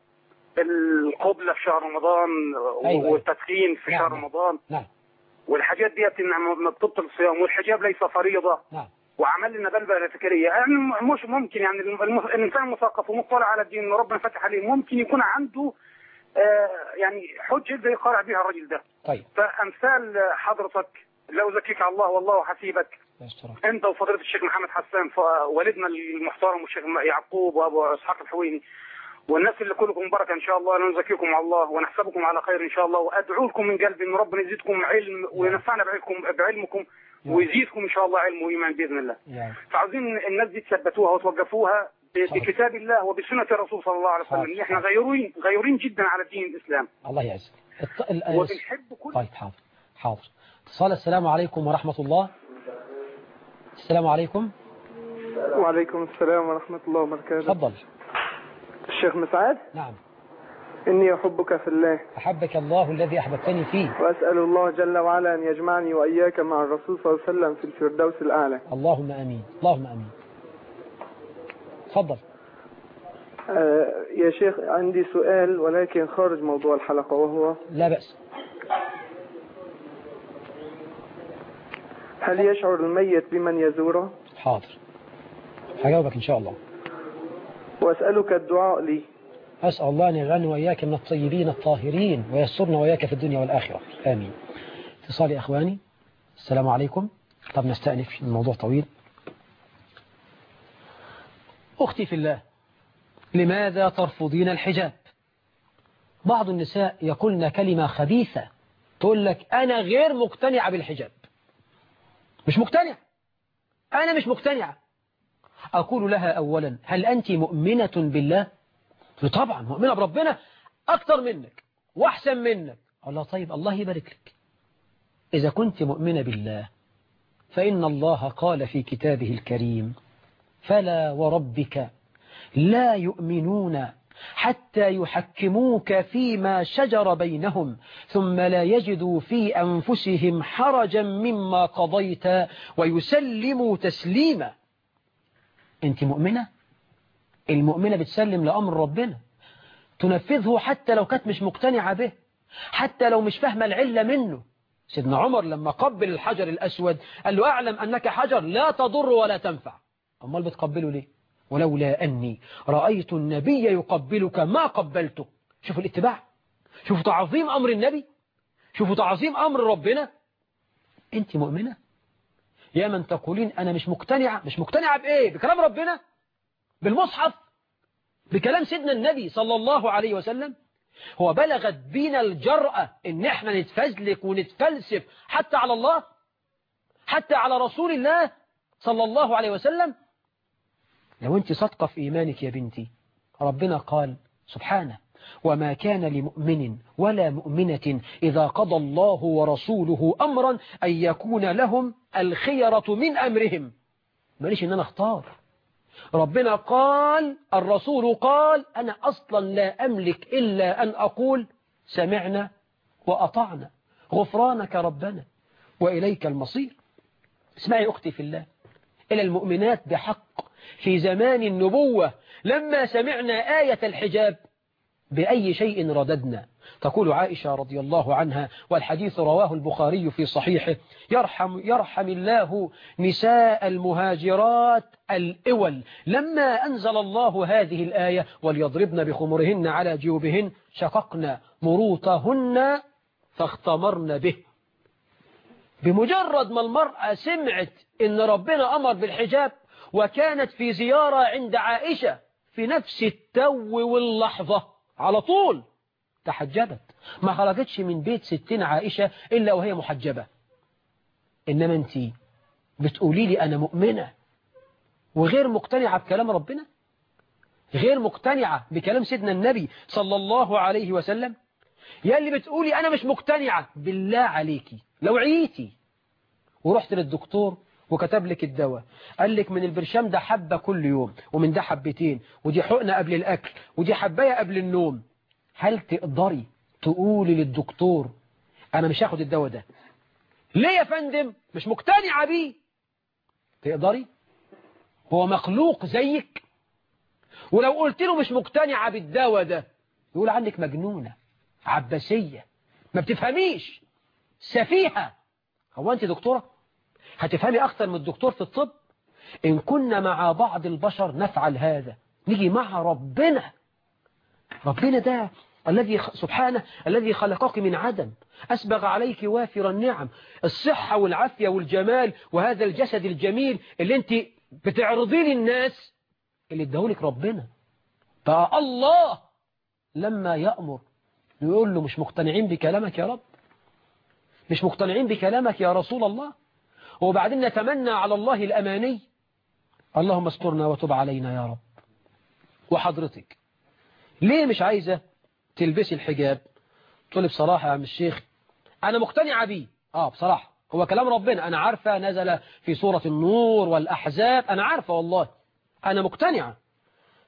القبلة في شهر رمضان أيوة. والتدخين في نعم. شهر رمضان نعم والحاجات ديت انها م- بتبطل الصيام والحجاب ليس فريضة نعم وعمل لنا بلبله فكريه يعني م- مش ممكن يعني الم- الم- الانسان مثقف ومطلع على الدين وربنا فتح عليه ممكن يكون عنده آه يعني حجه يقدر يقارع بها الرجل ده طيب فامثال حضرتك لو زكيك على الله والله حسيبك يسترك انت وفضيله الشيخ محمد حسان ف- والدنا المحترم والشيخ يعقوب وابو اسحاق الحويني والناس اللي كلكم بركه ان شاء الله انا نزكيكم على الله ونحسبكم على خير ان شاء الله وادعو لكم من قلبي ان ربنا يزيدكم علم وينفعنا بعلمكم بعلمكم ويزيدكم ان شاء الله علم وايمان باذن الله. يا رب فعاوزين الناس دي تثبتوها وتوقفوها ب- حاضر. بكتاب الله وبسنه الرسول صلى الله عليه حاضر. وسلم احنا غيورين غيورين جدا على دين الاسلام الله يعزك الط- ال- ال- وبنحب كل طيب حاضر حاضر اتصال السلام عليكم ورحمة الله السلام عليكم وعليكم السلام ورحمة الله وبركاته تفضل الشيخ مسعد نعم إني أحبك في الله أحبك الله الذي أحببتني فيه وأسأل الله جل وعلا أن يجمعني وإياك مع الرسول صلى الله عليه وسلم في الفردوس الأعلى اللهم أمين اللهم أمين تفضل آه يا شيخ عندي سؤال ولكن خارج موضوع الحلقة وهو لا بأس هل يشعر الميت بمن يزوره حاضر هجاوبك إن شاء الله وأسألك الدعاء لي أسأل الله أن يجعلني وإياك من الطيبين الطاهرين ويسرنا وإياك في الدنيا والآخرة آمين اتصال يا أخواني السلام عليكم طب نستأنف الموضوع طويل أختي في الله لماذا ترفضين الحجاب بعض النساء يقولن كلمة خبيثة تقول لك أنا غير مقتنعة بالحجاب مش مقتنع أنا مش مقتنعة أقول لها أولا هل أنت مؤمنة بالله طبعا مؤمنة بربنا أكتر منك وأحسن منك الله طيب الله يبارك لك إذا كنت مؤمنة بالله فإن الله قال في كتابه الكريم فلا وربك لا يؤمنون حتى يحكموك فيما شجر بينهم ثم لا يجدوا في أنفسهم حرجا مما قضيت ويسلموا تسليما أنت مؤمنة؟ المؤمنة بتسلم لأمر ربنا تنفذه حتى لو كانت مش مقتنعة به حتى لو مش فاهمة العلة منه سيدنا عمر لما قبل الحجر الأسود قال له أعلم أنك حجر لا تضر ولا تنفع أمال بتقبله ليه ولولا أني رأيت النبي يقبلك ما قبلته شوفوا الاتباع شوفوا تعظيم أمر النبي شوفوا تعظيم أمر ربنا أنت مؤمنة يا من تقولين أنا مش مقتنعة مش مقتنعة بإيه بكلام ربنا بالمصحف بكلام سيدنا النبي صلى الله عليه وسلم هو بلغت بينا الجرأة ان احنا نتفزلك ونتفلسف حتى على الله حتى على رسول الله صلى الله عليه وسلم لو انت صدقة في ايمانك يا بنتي ربنا قال سبحانه وما كان لمؤمن ولا مؤمنة إذا قضى الله ورسوله أمرا أن يكون لهم الخيرة من أمرهم ماليش إن أنا اختار ربنا قال الرسول قال أنا أصلا لا أملك إلا أن أقول سمعنا وأطعنا غفرانك ربنا وإليك المصير اسمعي أختي في الله إلى المؤمنات بحق في زمان النبوة لما سمعنا آية الحجاب بأي شيء رددنا تقول عائشة رضي الله عنها والحديث رواه البخاري في صحيحه يرحم, يرحم الله نساء المهاجرات الإول لما أنزل الله هذه الآية وليضربن بخمرهن على جيوبهن شققن مروطهن فاختمرن به بمجرد ما المرأة سمعت إن ربنا أمر بالحجاب وكانت في زيارة عند عائشة في نفس التو واللحظة على طول تحجبت ما خرجتش من بيت ستين عائشة إلا وهي محجبة إنما أنت بتقولي لي أنا مؤمنة وغير مقتنعة بكلام ربنا غير مقتنعة بكلام سيدنا النبي صلى الله عليه وسلم يا اللي بتقولي أنا مش مقتنعة بالله عليكي لو عيتي ورحت للدكتور وكتب لك الدواء قال لك من البرشام ده حبة كل يوم ومن ده حبتين ودي حقنة قبل الأكل ودي حباية قبل النوم هل تقدري تقولي للدكتور أنا مش هاخد الدواء ده ليه يا فندم مش مقتنعة بيه تقدري هو مخلوق زيك ولو قلت له مش مقتنعة بالدواء ده يقول عنك مجنونة عباسية ما بتفهميش سفيهة هو أنت دكتورة هتفهمي أكتر من الدكتور في الطب إن كنا مع بعض البشر نفعل هذا نيجي مع ربنا ربنا ده الذي سبحانه الذي خلقك من عدم أسبغ عليك وافر النعم الصحة والعافية والجمال وهذا الجسد الجميل اللي انت بتعرضيه للناس اللي ادهولك ربنا فالله لما يأمر يقول له مش مقتنعين بكلامك يا رب مش مقتنعين بكلامك يا رسول الله وبعدين نتمنى على الله الأماني اللهم استرنا وتب علينا يا رب وحضرتك ليه مش عايزة تلبسي الحجاب تقولي بصراحة يا عم الشيخ أنا مقتنعة بيه آه بصراحة هو كلام ربنا أنا عارفة نزل في سورة النور والأحزاب أنا عارفة والله أنا مقتنعة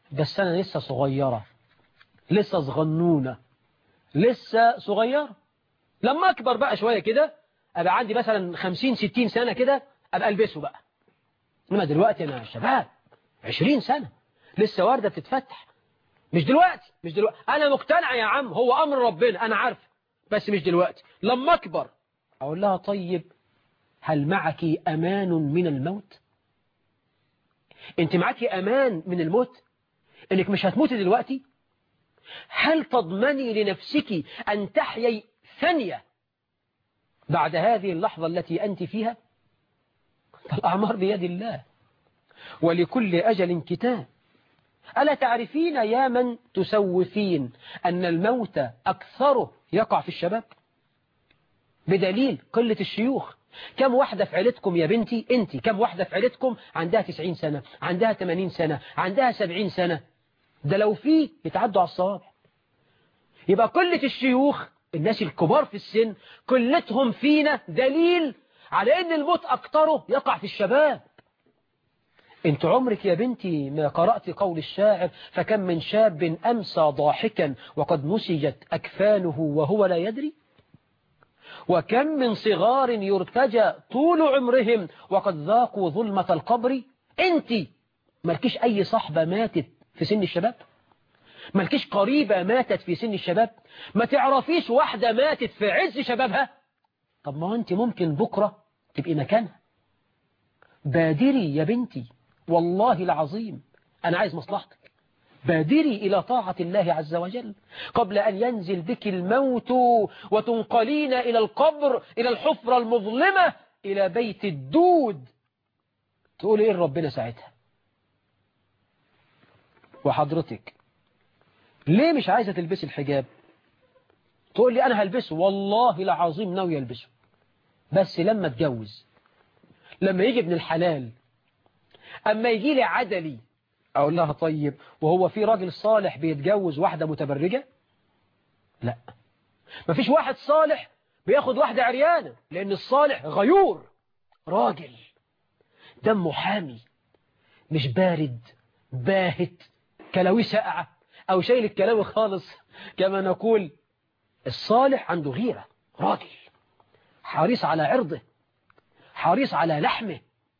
بس أنا لسه صغيرة لسه صغنونة لسه صغيرة لما أكبر بقى شوية كده أبقى عندي مثلا خمسين ستين سنة كده أبقى ألبسه بقى إنما دلوقتي أنا شباب عشرين سنة لسه واردة بتتفتح مش دلوقتي مش دلوقتي أنا مقتنع يا عم هو أمر ربنا أنا عارف بس مش دلوقتي لما أكبر أقول لها طيب هل معك أمان من الموت أنت معك أمان من الموت إنك مش هتموتي دلوقتي هل تضمني لنفسك أن تحيي ثانية بعد هذه اللحظة التي أنت فيها الأعمار بيد الله ولكل أجل كتاب ألا تعرفين يا من تسوفين أن الموت أكثره يقع في الشباب بدليل قلة الشيوخ كم واحدة في عيلتكم يا بنتي انت كم واحدة في عيلتكم عندها 90 سنة عندها 80 سنة عندها 70 سنة ده لو في يتعدوا على الصوابع يبقى قلة الشيوخ الناس الكبار في السن قلتهم فينا دليل على ان الموت اكتره يقع في الشباب انت عمرك يا بنتي ما قرأت قول الشاعر فكم من شاب أمسى ضاحكا وقد نسجت أكفانه وهو لا يدري وكم من صغار يرتجى طول عمرهم وقد ذاقوا ظلمة القبر انت مالكيش أي صحبة ماتت في سن الشباب مالكيش قريبة ماتت في سن الشباب ما تعرفيش واحدة ماتت في عز شبابها طب ما انت ممكن بكرة تبقي مكانها بادري يا بنتي والله العظيم أنا عايز مصلحتك بادري إلى طاعة الله عز وجل قبل أن ينزل بك الموت وتنقلين إلى القبر إلى الحفرة المظلمة إلى بيت الدود تقول إيه ربنا ساعتها وحضرتك ليه مش عايزة تلبسي الحجاب تقول لي أنا هلبسه والله العظيم ناوي يلبسه بس لما اتجوز لما يجي ابن الحلال أما يجي لي عدلي أقول لها طيب وهو في راجل صالح بيتجوز واحدة متبرجة لا مفيش واحد صالح بياخد واحدة عريانة لأن الصالح غيور راجل دمه حامي مش بارد باهت كلاوي ساقعة أو شايل الكلاوي خالص كما نقول الصالح عنده غيرة راجل حريص على عرضه حريص على لحمه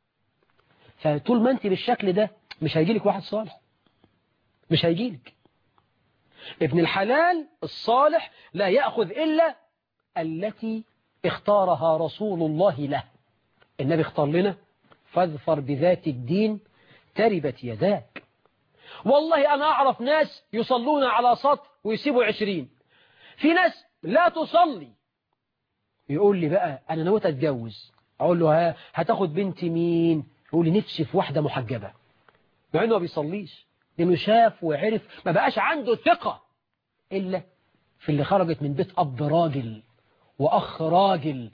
فطول ما انت بالشكل ده مش هيجيلك واحد صالح مش هيجيلك ابن الحلال الصالح لا يأخذ إلا التي اختارها رسول الله له النبي اختار لنا فاظفر بذات الدين تربت يداك والله أنا أعرف ناس يصلون على سطر ويسيبوا عشرين في ناس لا تصلي يقول لي بقى أنا نويت أتجوز أقول له ها هتاخد بنت مين يقول لي نفسي في واحدة محجبة مع انه ما بيصليش لانه شاف وعرف ما بقاش عنده ثقة الا في اللي خرجت من بيت اب راجل واخ راجل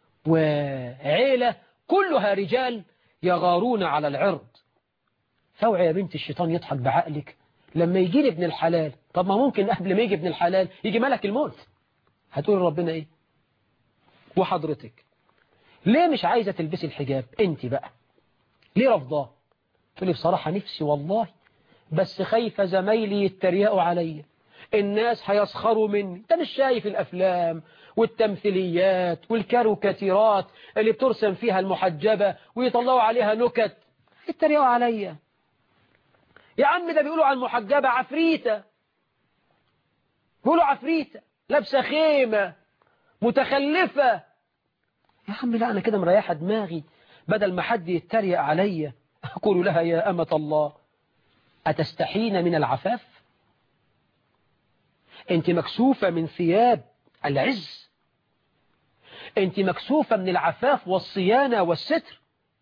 وعيلة كلها رجال يغارون على العرض فوعي يا بنت الشيطان يضحك بعقلك لما يجي لي ابن الحلال طب ما ممكن قبل ما يجي ابن الحلال يجي ملك الموت هتقول ربنا ايه وحضرتك ليه مش عايزة تلبسي الحجاب انت بقى ليه رفضاه تقول لي بصراحة نفسي والله بس خايفة زمايلي يتريقوا عليا الناس هيسخروا مني انت مش شايف الأفلام والتمثيليات والكاريكاتيرات اللي بترسم فيها المحجبة ويطلعوا عليها نكت يتريقوا عليا يا عم ده بيقولوا على المحجبة عفريتة بيقولوا عفريتة لابسة خيمة متخلفة يا عم لا أنا كده مريحة دماغي بدل ما حد يتريق علي أقول لها يا أمة الله أتستحين من العفاف أنت مكسوفة من ثياب العز أنت مكسوفة من العفاف والصيانة والستر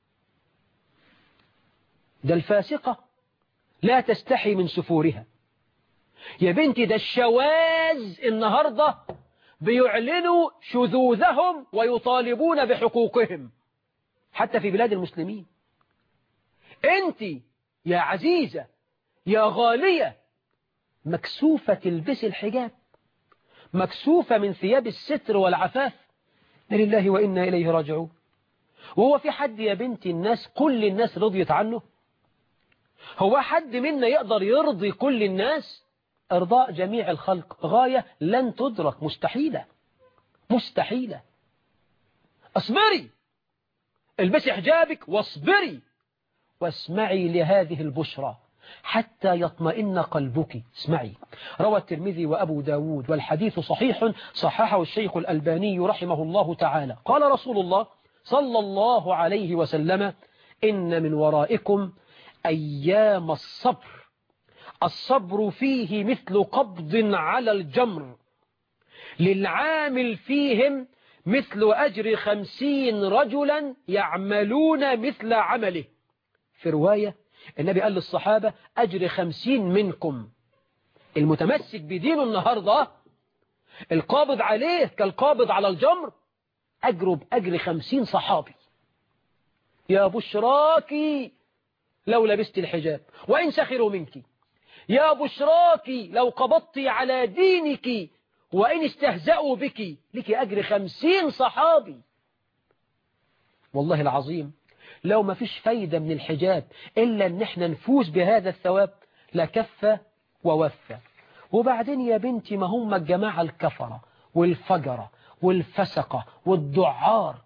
ده الفاسقة لا تستحي من سفورها يا بنتي ده الشواذ النهاردة بيعلنوا شذوذهم ويطالبون بحقوقهم حتى في بلاد المسلمين انت يا عزيزة يا غالية مكسوفة تلبس الحجاب مكسوفة من ثياب الستر والعفاف لله وإنا إليه راجعون وهو في حد يا بنتي الناس كل الناس رضيت عنه هو حد منا يقدر يرضي كل الناس ارضاء جميع الخلق غاية لن تدرك مستحيلة مستحيلة اصبري البسي حجابك واصبري واسمعي لهذه البشرى حتى يطمئن قلبك اسمعي روى الترمذي وأبو داود والحديث صحيح صححه الشيخ الألباني رحمه الله تعالى قال رسول الله صلى الله عليه وسلم إن من ورائكم أيام الصبر الصبر فيه مثل قبض على الجمر للعامل فيهم مثل أجر خمسين رجلا يعملون مثل عمله في رواية النبي قال للصحابة أجر خمسين منكم المتمسك بدينه النهاردة القابض عليه كالقابض على الجمر أجره بأجر خمسين صحابي يا بشراكي لو لبست الحجاب وإن سخروا منك يا بشراكي لو قبضت على دينك وإن استهزأوا بك لك أجر خمسين صحابي والله العظيم لو ما فيش فايدة من الحجاب إلا أن احنا نفوز بهذا الثواب لكفى ووفى وبعدين يا بنتي ما هم الجماعة الكفرة والفجرة والفسقة والدعار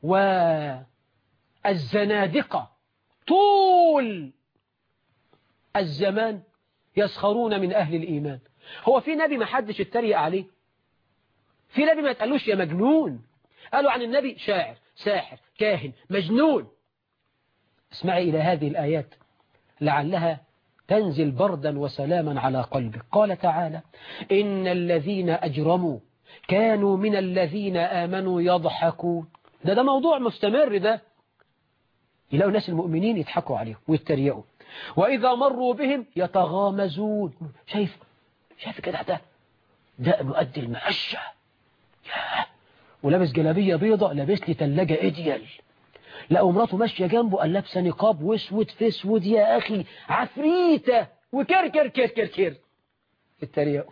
والزنادقة طول الزمان يسخرون من أهل الإيمان هو في نبي ما حدش اتريق عليه في نبي ما يتقالوش يا مجنون قالوا عن النبي شاعر ساحر كاهن مجنون اسمعي إلى هذه الآيات لعلها تنزل بردا وسلاما على قلبك قال تعالى إن الذين أجرموا كانوا من الذين آمنوا يضحكون ده ده موضوع مستمر ده يلاقوا ناس المؤمنين يضحكوا عليهم ويتريقوا وإذا مروا بهم يتغامزون شايف شايف كده ده ده مؤدي المعشة ياه ولابس جلابية بيضة لابس لي تلاجة إيديال لقوا مراته ماشية جنبه قال لابسه نقاب واسود في اسود يا أخي عفريتة وكر كر كر كر كر التريق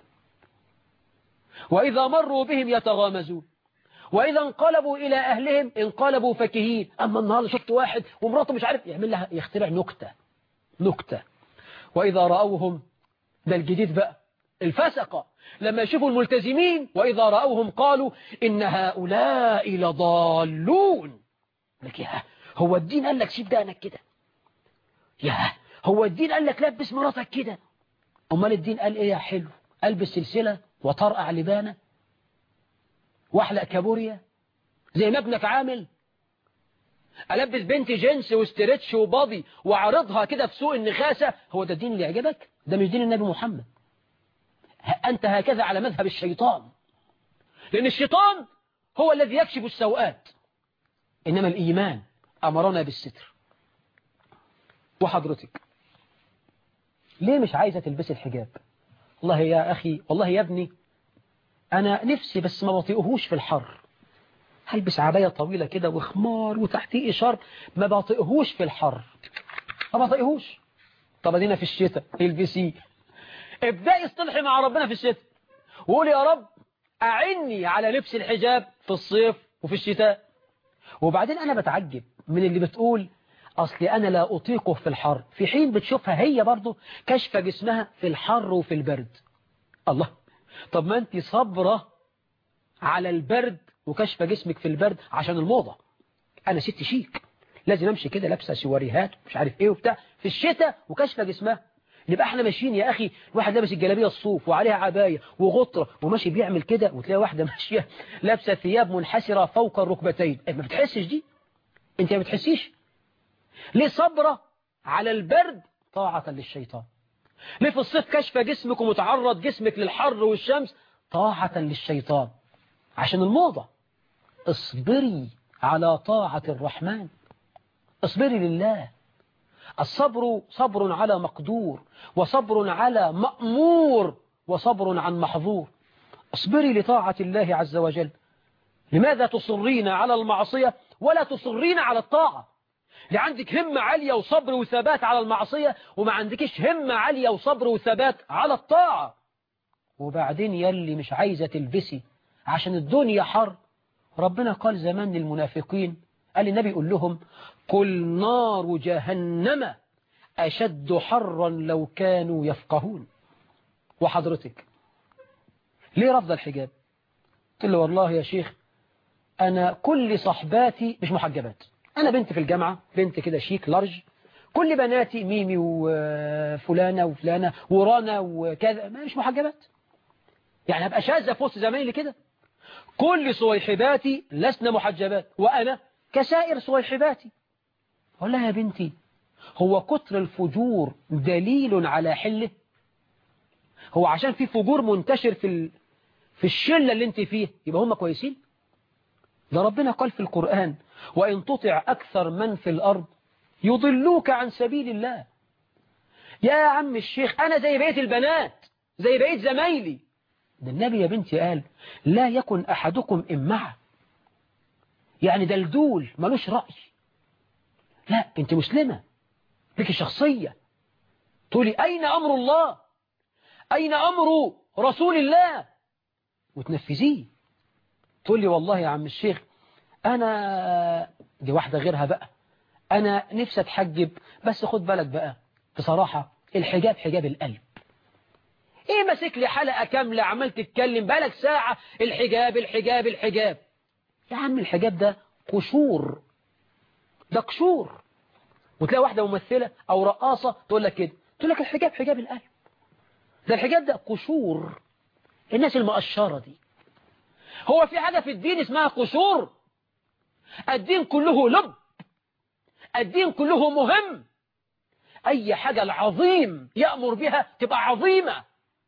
وإذا مروا بهم يتغامزون وإذا انقلبوا إلى أهلهم انقلبوا فكهين أما النهاردة شفت واحد ومراته مش عارف يعمل لها يخترع نكتة نكتة وإذا رأوهم ده الجديد بقى الفسقة لما يشوفوا الملتزمين وإذا رأوهم قالوا إن هؤلاء لضالون لك يا هو الدين قال لك سيب دقنك كده يا هو الدين قال لك لبس مراتك كده أمال الدين قال إيه يا حلو ألبس سلسلة وطرقع لبانة واحلق كابوريا زي ما ابنك عامل ألبس بنت جنس واسترتش وباضي وعرضها كده في سوق النخاسة هو ده الدين اللي يعجبك ده مش دين النبي محمد أنت هكذا على مذهب الشيطان لأن الشيطان هو الذي يكشف السوءات إنما الإيمان أمرنا بالستر وحضرتك ليه مش عايزة تلبسي الحجاب والله يا أخي والله يا ابني أنا نفسي بس ما بطيقهوش في الحر هلبس عباية طويلة كده وخمار وتحتيه إشار ما بطيقهوش في الحر ما بطيقهوش طب ادينا في الشتاء البسيه ابدأي اصطلحي مع ربنا في الشتاء وقولي يا رب أعني على لبس الحجاب في الصيف وفي الشتاء وبعدين أنا بتعجب من اللي بتقول أصل أنا لا أطيقه في الحر في حين بتشوفها هي برضه كشف جسمها في الحر وفي البرد الله طب ما أنت صبرة على البرد وكشف جسمك في البرد عشان الموضة أنا ست شيك لازم أمشي كده لابسة سواريهات مش عارف إيه وبتاع في الشتاء وكشف جسمها نبقى احنا ماشيين يا أخي واحد لابس الجلابية الصوف وعليها عباية وغطرة وماشي بيعمل كده وتلاقي واحدة ماشية لابسة ثياب منحسرة فوق الركبتين ما بتحسش دي انت ما بتحسيش ليه صبرة على البرد طاعة للشيطان ليه في الصيف كشف جسمك ومتعرض جسمك للحر والشمس طاعة للشيطان عشان الموضة اصبري على طاعة الرحمن اصبري لله الصبر صبر على مقدور وصبر على مأمور وصبر عن محظور اصبري لطاعة الله عز وجل لماذا تصرين على المعصية ولا تصرين على الطاعة لعندك همة عالية وصبر وثبات على المعصية وما عندكش همة عالية وصبر وثبات على الطاعة وبعدين يلي مش عايزة تلبسي عشان الدنيا حر ربنا قال زمان للمنافقين قال النبي يقول لهم قل نار جهنم أشد حرا لو كانوا يفقهون وحضرتك ليه رفض الحجاب قلت له والله يا شيخ أنا كل صحباتي مش محجبات أنا بنت في الجامعة بنت كده شيك لارج كل بناتي ميمي وفلانة وفلانة ورانا وكذا ما مش محجبات يعني هبقى شاذة في وسط زمايلي كده كل صويحباتي لسنا محجبات وأنا كسائر صويحباتي أقول لها يا بنتي هو كتر الفجور دليل على حله هو عشان في فجور منتشر في ال... في الشلة اللي انت فيه يبقى هم كويسين ده ربنا قال في القرآن وإن تطع أكثر من في الأرض يضلوك عن سبيل الله يا عم الشيخ أنا زي بقية البنات زي بقية زمايلي ده النبي يا بنتي قال لا يكن أحدكم إمعة يعني دلدول ملوش رأي لا انت مسلمة لك شخصية تقولي أين أمر الله أين أمر رسول الله وتنفذيه تقول لي والله يا عم الشيخ أنا دي واحدة غيرها بقى أنا نفسي أتحجب بس خد بالك بقى بصراحة الحجاب حجاب القلب إيه ماسك لي حلقة كاملة عمال تتكلم بالك ساعة الحجاب الحجاب الحجاب يا عم الحجاب ده قشور ده قشور وتلاقي واحدة ممثلة أو رقاصة تقول لك كده تقول لك الحجاب حجاب القلب ده الحجاب ده قشور الناس المقشرة دي هو في حاجة في الدين اسمها قشور الدين كله لب الدين كله مهم أي حاجة العظيم يأمر بها تبقى عظيمة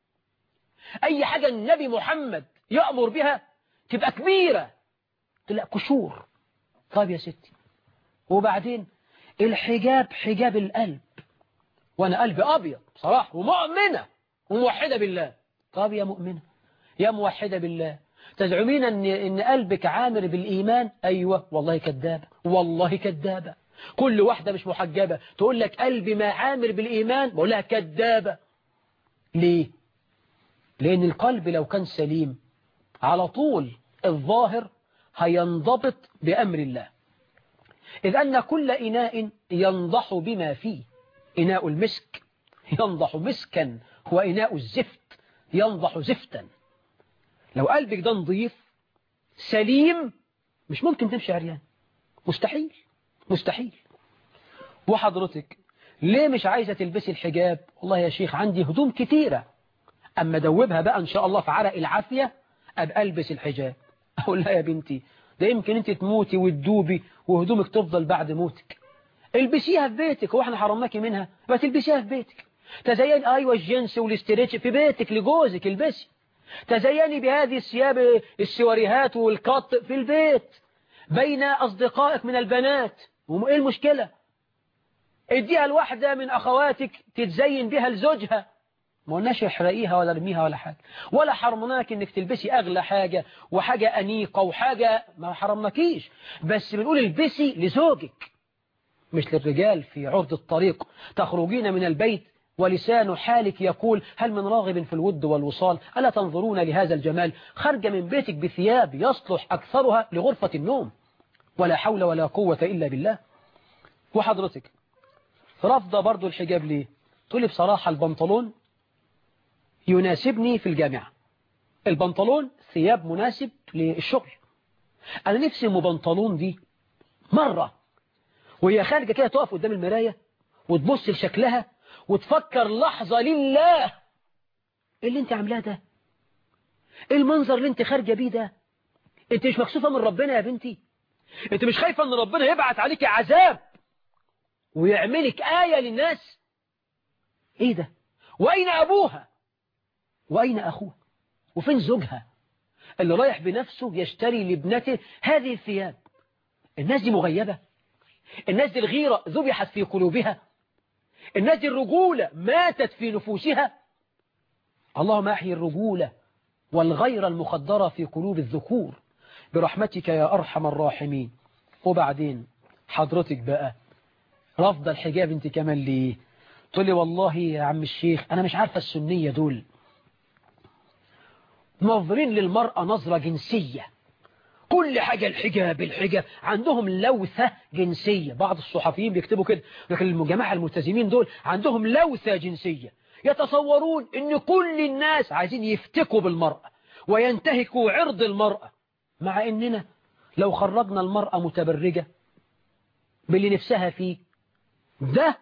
أي حاجة النبي محمد يأمر بها تبقى كبيرة لا قشور طيب يا ستي وبعدين الحجاب حجاب القلب وأنا قلبي أبيض بصراحة ومؤمنة وموحدة بالله طب يا مؤمنة يا موحدة بالله تزعمين أن, إن قلبك عامر بالإيمان أيوة والله كذابة والله كذابة كل واحدة مش محجبة تقول لك قلبي ما عامر بالإيمان بقول لها كذابة ليه لأن القلب لو كان سليم على طول الظاهر هينضبط بأمر الله إذ أن كل إناء ينضح بما فيه إناء المسك ينضح مسكا وإناء الزفت ينضح زفتا لو قلبك ده نظيف سليم مش ممكن تمشي عريان مستحيل مستحيل وحضرتك ليه مش عايزة تلبسي الحجاب والله يا شيخ عندي هدوم كتيرة أما دوبها بقى إن شاء الله في عرق العافية أبقى ألبس الحجاب أقول لها يا بنتي ده يمكن أنت تموتي وتدوبي وهدومك تفضل بعد موتك البسيها في بيتك هو احنا حرمناكي منها بس تلبسيها في بيتك تزين أيوة الجنس والاستريتش في بيتك لجوزك البسي تزيني بهذه الثياب السواريهات والقط في البيت بين أصدقائك من البنات وإيه المشكلة اديها الواحدة من أخواتك تتزين بها لزوجها ما قلناش احرقيها ولا ارميها ولا حاجة ولا حرمناك انك تلبسي اغلى حاجة وحاجة انيقة وحاجة ما حرمناكيش بس بنقول البسي لزوجك مش للرجال في عرض الطريق تخرجين من البيت ولسان حالك يقول هل من راغب في الود والوصال ألا تنظرون لهذا الجمال خرج من بيتك بثياب يصلح أكثرها لغرفة النوم ولا حول ولا قوة إلا بالله وحضرتك رفض برضو الحجاب ليه تقول لي بصراحة البنطلون يناسبني في الجامعة البنطلون ثياب مناسب للشغل أنا نفسي أم بنطلون دي مرة وهي خارجة كده تقف قدام المراية وتبص لشكلها وتفكر لحظة لله ايه اللي انت عاملاه ده ايه المنظر اللي انت خارجة بيه ده انت مش مكسوفة من ربنا يا بنتي انت مش خايفة ان ربنا يبعت عليك عذاب ويعملك آية للناس ايه ده واين ابوها واين اخوها وفين زوجها اللي رايح بنفسه يشتري لابنته هذه الثياب الناس دي مغيبة الناس دي الغيرة ذبحت في قلوبها الناس دي الرجولة ماتت في نفوسها اللهم أحيي الرجولة والغير المخدرة في قلوب الذكور برحمتك يا أرحم الراحمين وبعدين حضرتك بقى رفض الحجاب انت كمان ليه تقول لي والله يا عم الشيخ أنا مش عارفة السنية دول ناظرين للمرأة نظرة جنسية كل كل حاجة الحجاب الحجاب عندهم لوثة جنسية بعض الصحفيين بيكتبوا كده لكن الجماعة الملتزمين دول عندهم لوثة جنسية يتصورون ان كل الناس عايزين يفتكوا بالمرأة وينتهكوا عرض المرأة مع اننا لو خرجنا المرأة متبرجة باللي نفسها فيه ده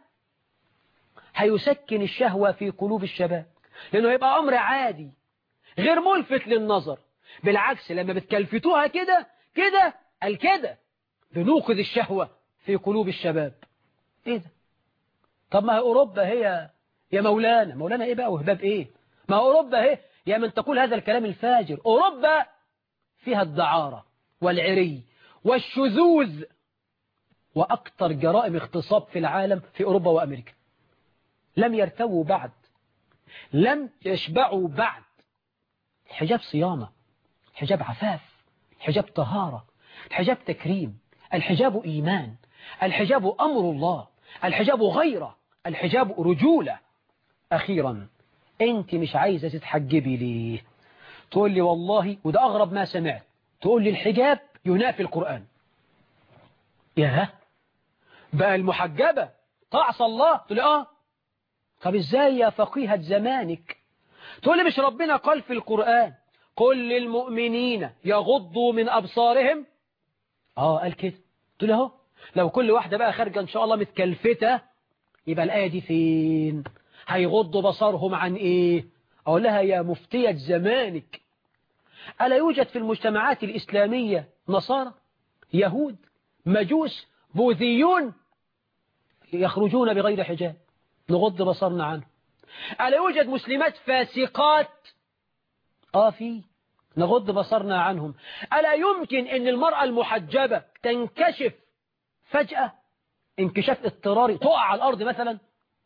هيسكن الشهوة في قلوب الشباب لأنه هيبقى أمر عادي غير ملفت للنظر بالعكس لما بتكلفتوها كده كده قال كده بنوقظ الشهوة في قلوب الشباب ايه ده طب ما هي أوروبا هي يا مولانا مولانا ايه بقى وهباب ايه ما أوروبا هي يا من تقول هذا الكلام الفاجر أوروبا فيها الدعارة والعري والشذوذ وأكثر جرائم اغتصاب في العالم في أوروبا وأمريكا لم يرتووا بعد لم يشبعوا بعد الحجاب صيانة الحجاب عفاف الحجاب طهارة الحجاب تكريم الحجاب إيمان الحجاب أمر الله الحجاب غيرة الحجاب رجولة أخيرا أنت مش عايزة تتحجبي ليه تقول لي والله وده أغرب ما سمعت تقول لي الحجاب ينافي القرآن ياه بقى المحجبة تعصى الله تقول لي آه طب إزاي يا فقيهة زمانك تقول لي مش ربنا قال في القرآن قل للمؤمنين يغضوا من أبصارهم آه قال كده تقول لي اهو لو كل واحدة بقى خارجة إن شاء الله متكلفتة يبقى الآية دي فين هيغضوا بصرهم عن إيه أقول لها يا مفتية زمانك ألا يوجد في المجتمعات الإسلامية نصارى يهود مجوس بوذيون يخرجون بغير حجاب نغض بصرنا عنه ألا يوجد مسلمات فاسقات آه في نغض بصرنا عنهم ألا يمكن أن المرأة المحجبة تنكشف فجأة انكشاف اضطراري تقع على الأرض مثلا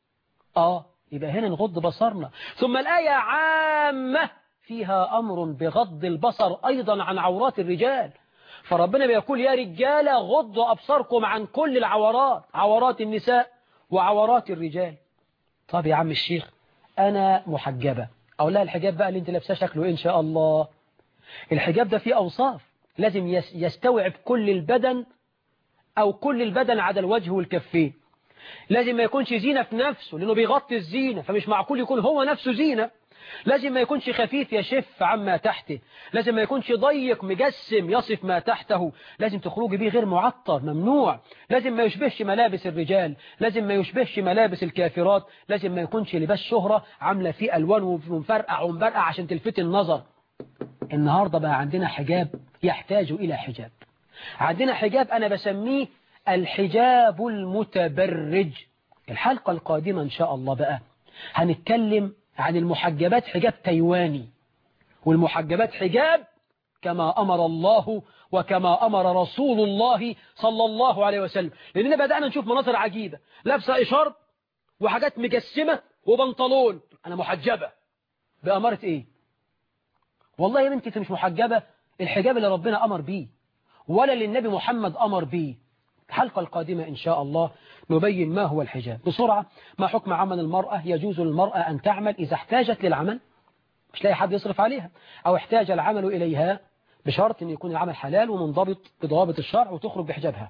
آه يبقى هنا نغض بصرنا ثم الآية عامة فيها أمر بغض البصر أيضا عن عورات الرجال فربنا بيقول يا رجالة غضوا أبصاركم عن كل العورات عورات النساء وعورات الرجال طب يا عم الشيخ أنا محجبة أو لا الحجاب بقى اللي انت لابساه شكله إن شاء الله الحجاب ده فيه أوصاف لازم يستوعب كل البدن أو كل البدن عدا الوجه والكفين لازم ما يكونش زينة في نفسه لأنه بيغطي الزينة فمش معقول يكون هو نفسه زينة لازم ما يكونش خفيف يشف عما تحته لازم ما يكونش ضيق مجسم يصف ما تحته لازم تخرجي به غير معطر ممنوع لازم ما يشبهش ملابس الرجال لازم ما يشبهش ملابس الكافرات لازم ما يكونش لباس شهرة عاملة فيه ألوان ومفرقع ومبرقع عشان تلفت النظر النهاردة بقى عندنا حجاب يحتاج إلى حجاب عندنا حجاب أنا بسميه الحجاب المتبرج الحلقة القادمة إن شاء الله بقى هنتكلم عن المحجبات حجاب تايواني والمحجبات حجاب كما أمر الله وكما أمر رسول الله صلى الله عليه وسلم لأننا بدأنا نشوف مناظر عجيبة لابسة إشارب وحاجات مجسمة وبنطلون أنا محجبة بأمارة إيه والله يا بنتي مش محجبة الحجاب اللي ربنا أمر بيه ولا اللي النبي محمد أمر بيه الحلقة القادمة إن شاء الله نبين ما هو الحجاب بسرعة ما حكم عمل المرأة يجوز للمرأة أن تعمل إذا احتاجت للعمل مش لاقي حد يصرف عليها أو احتاج العمل إليها بشرط أن يكون العمل حلال ومنضبط بضوابط الشرع وتخرج بحجابها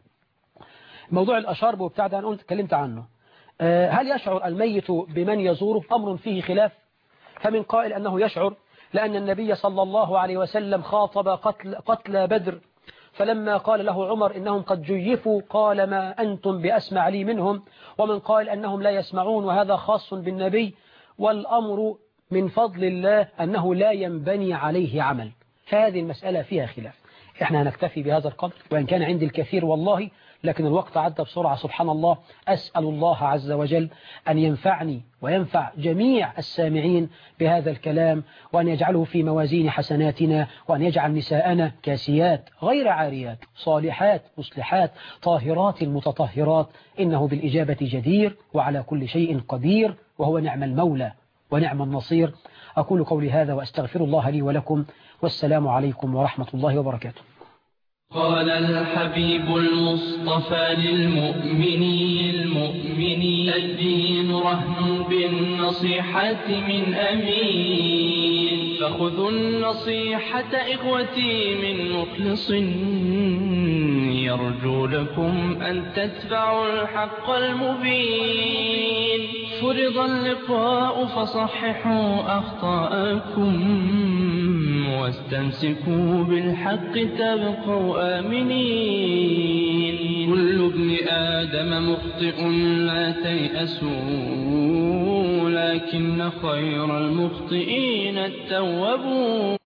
موضوع الأشرب وبتاع ده أنا قلت اتكلمت عنه هل يشعر الميت بمن يزوره أمر فيه خلاف فمن قائل أنه يشعر لأن النبي صلى الله عليه وسلم خاطب قتل, قتل بدر فلما قال له عمر إنهم قد جيفوا قال ما أنتم بأسمع لي منهم ومن قال أنهم لا يسمعون وهذا خاص بالنبي والأمر من فضل الله أنه لا ينبني عليه عمل فهذه المسألة فيها خلاف احنا هنكتفي بهذا القدر وإن كان عندي الكثير والله لكن الوقت عدى بسرعة سبحان الله أسأل الله عز وجل أن ينفعني وينفع جميع السامعين بهذا الكلام وأن يجعله في موازين حسناتنا وأن يجعل نساءنا كاسيات غير عاريات صالحات مصلحات طاهرات متطهرات إنه بالإجابة جدير وعلى كل شيء قدير وهو نعم المولى ونعم النصير أقول قولي هذا وأستغفر الله لي ولكم والسلام عليكم ورحمة الله وبركاته قال الحبيب المصطفى للمؤمنين المؤمنين الدين رهن بالنصيحة من أمين فخذوا النصيحة إخوتي من مخلص نرجو لكم أن تتبعوا الحق المبين فرض اللقاء فصححوا أخطاءكم واستمسكوا بالحق تبقوا آمنين كل ابن آدم مخطئ لا تيأسوا لكن خير المخطئين التوابون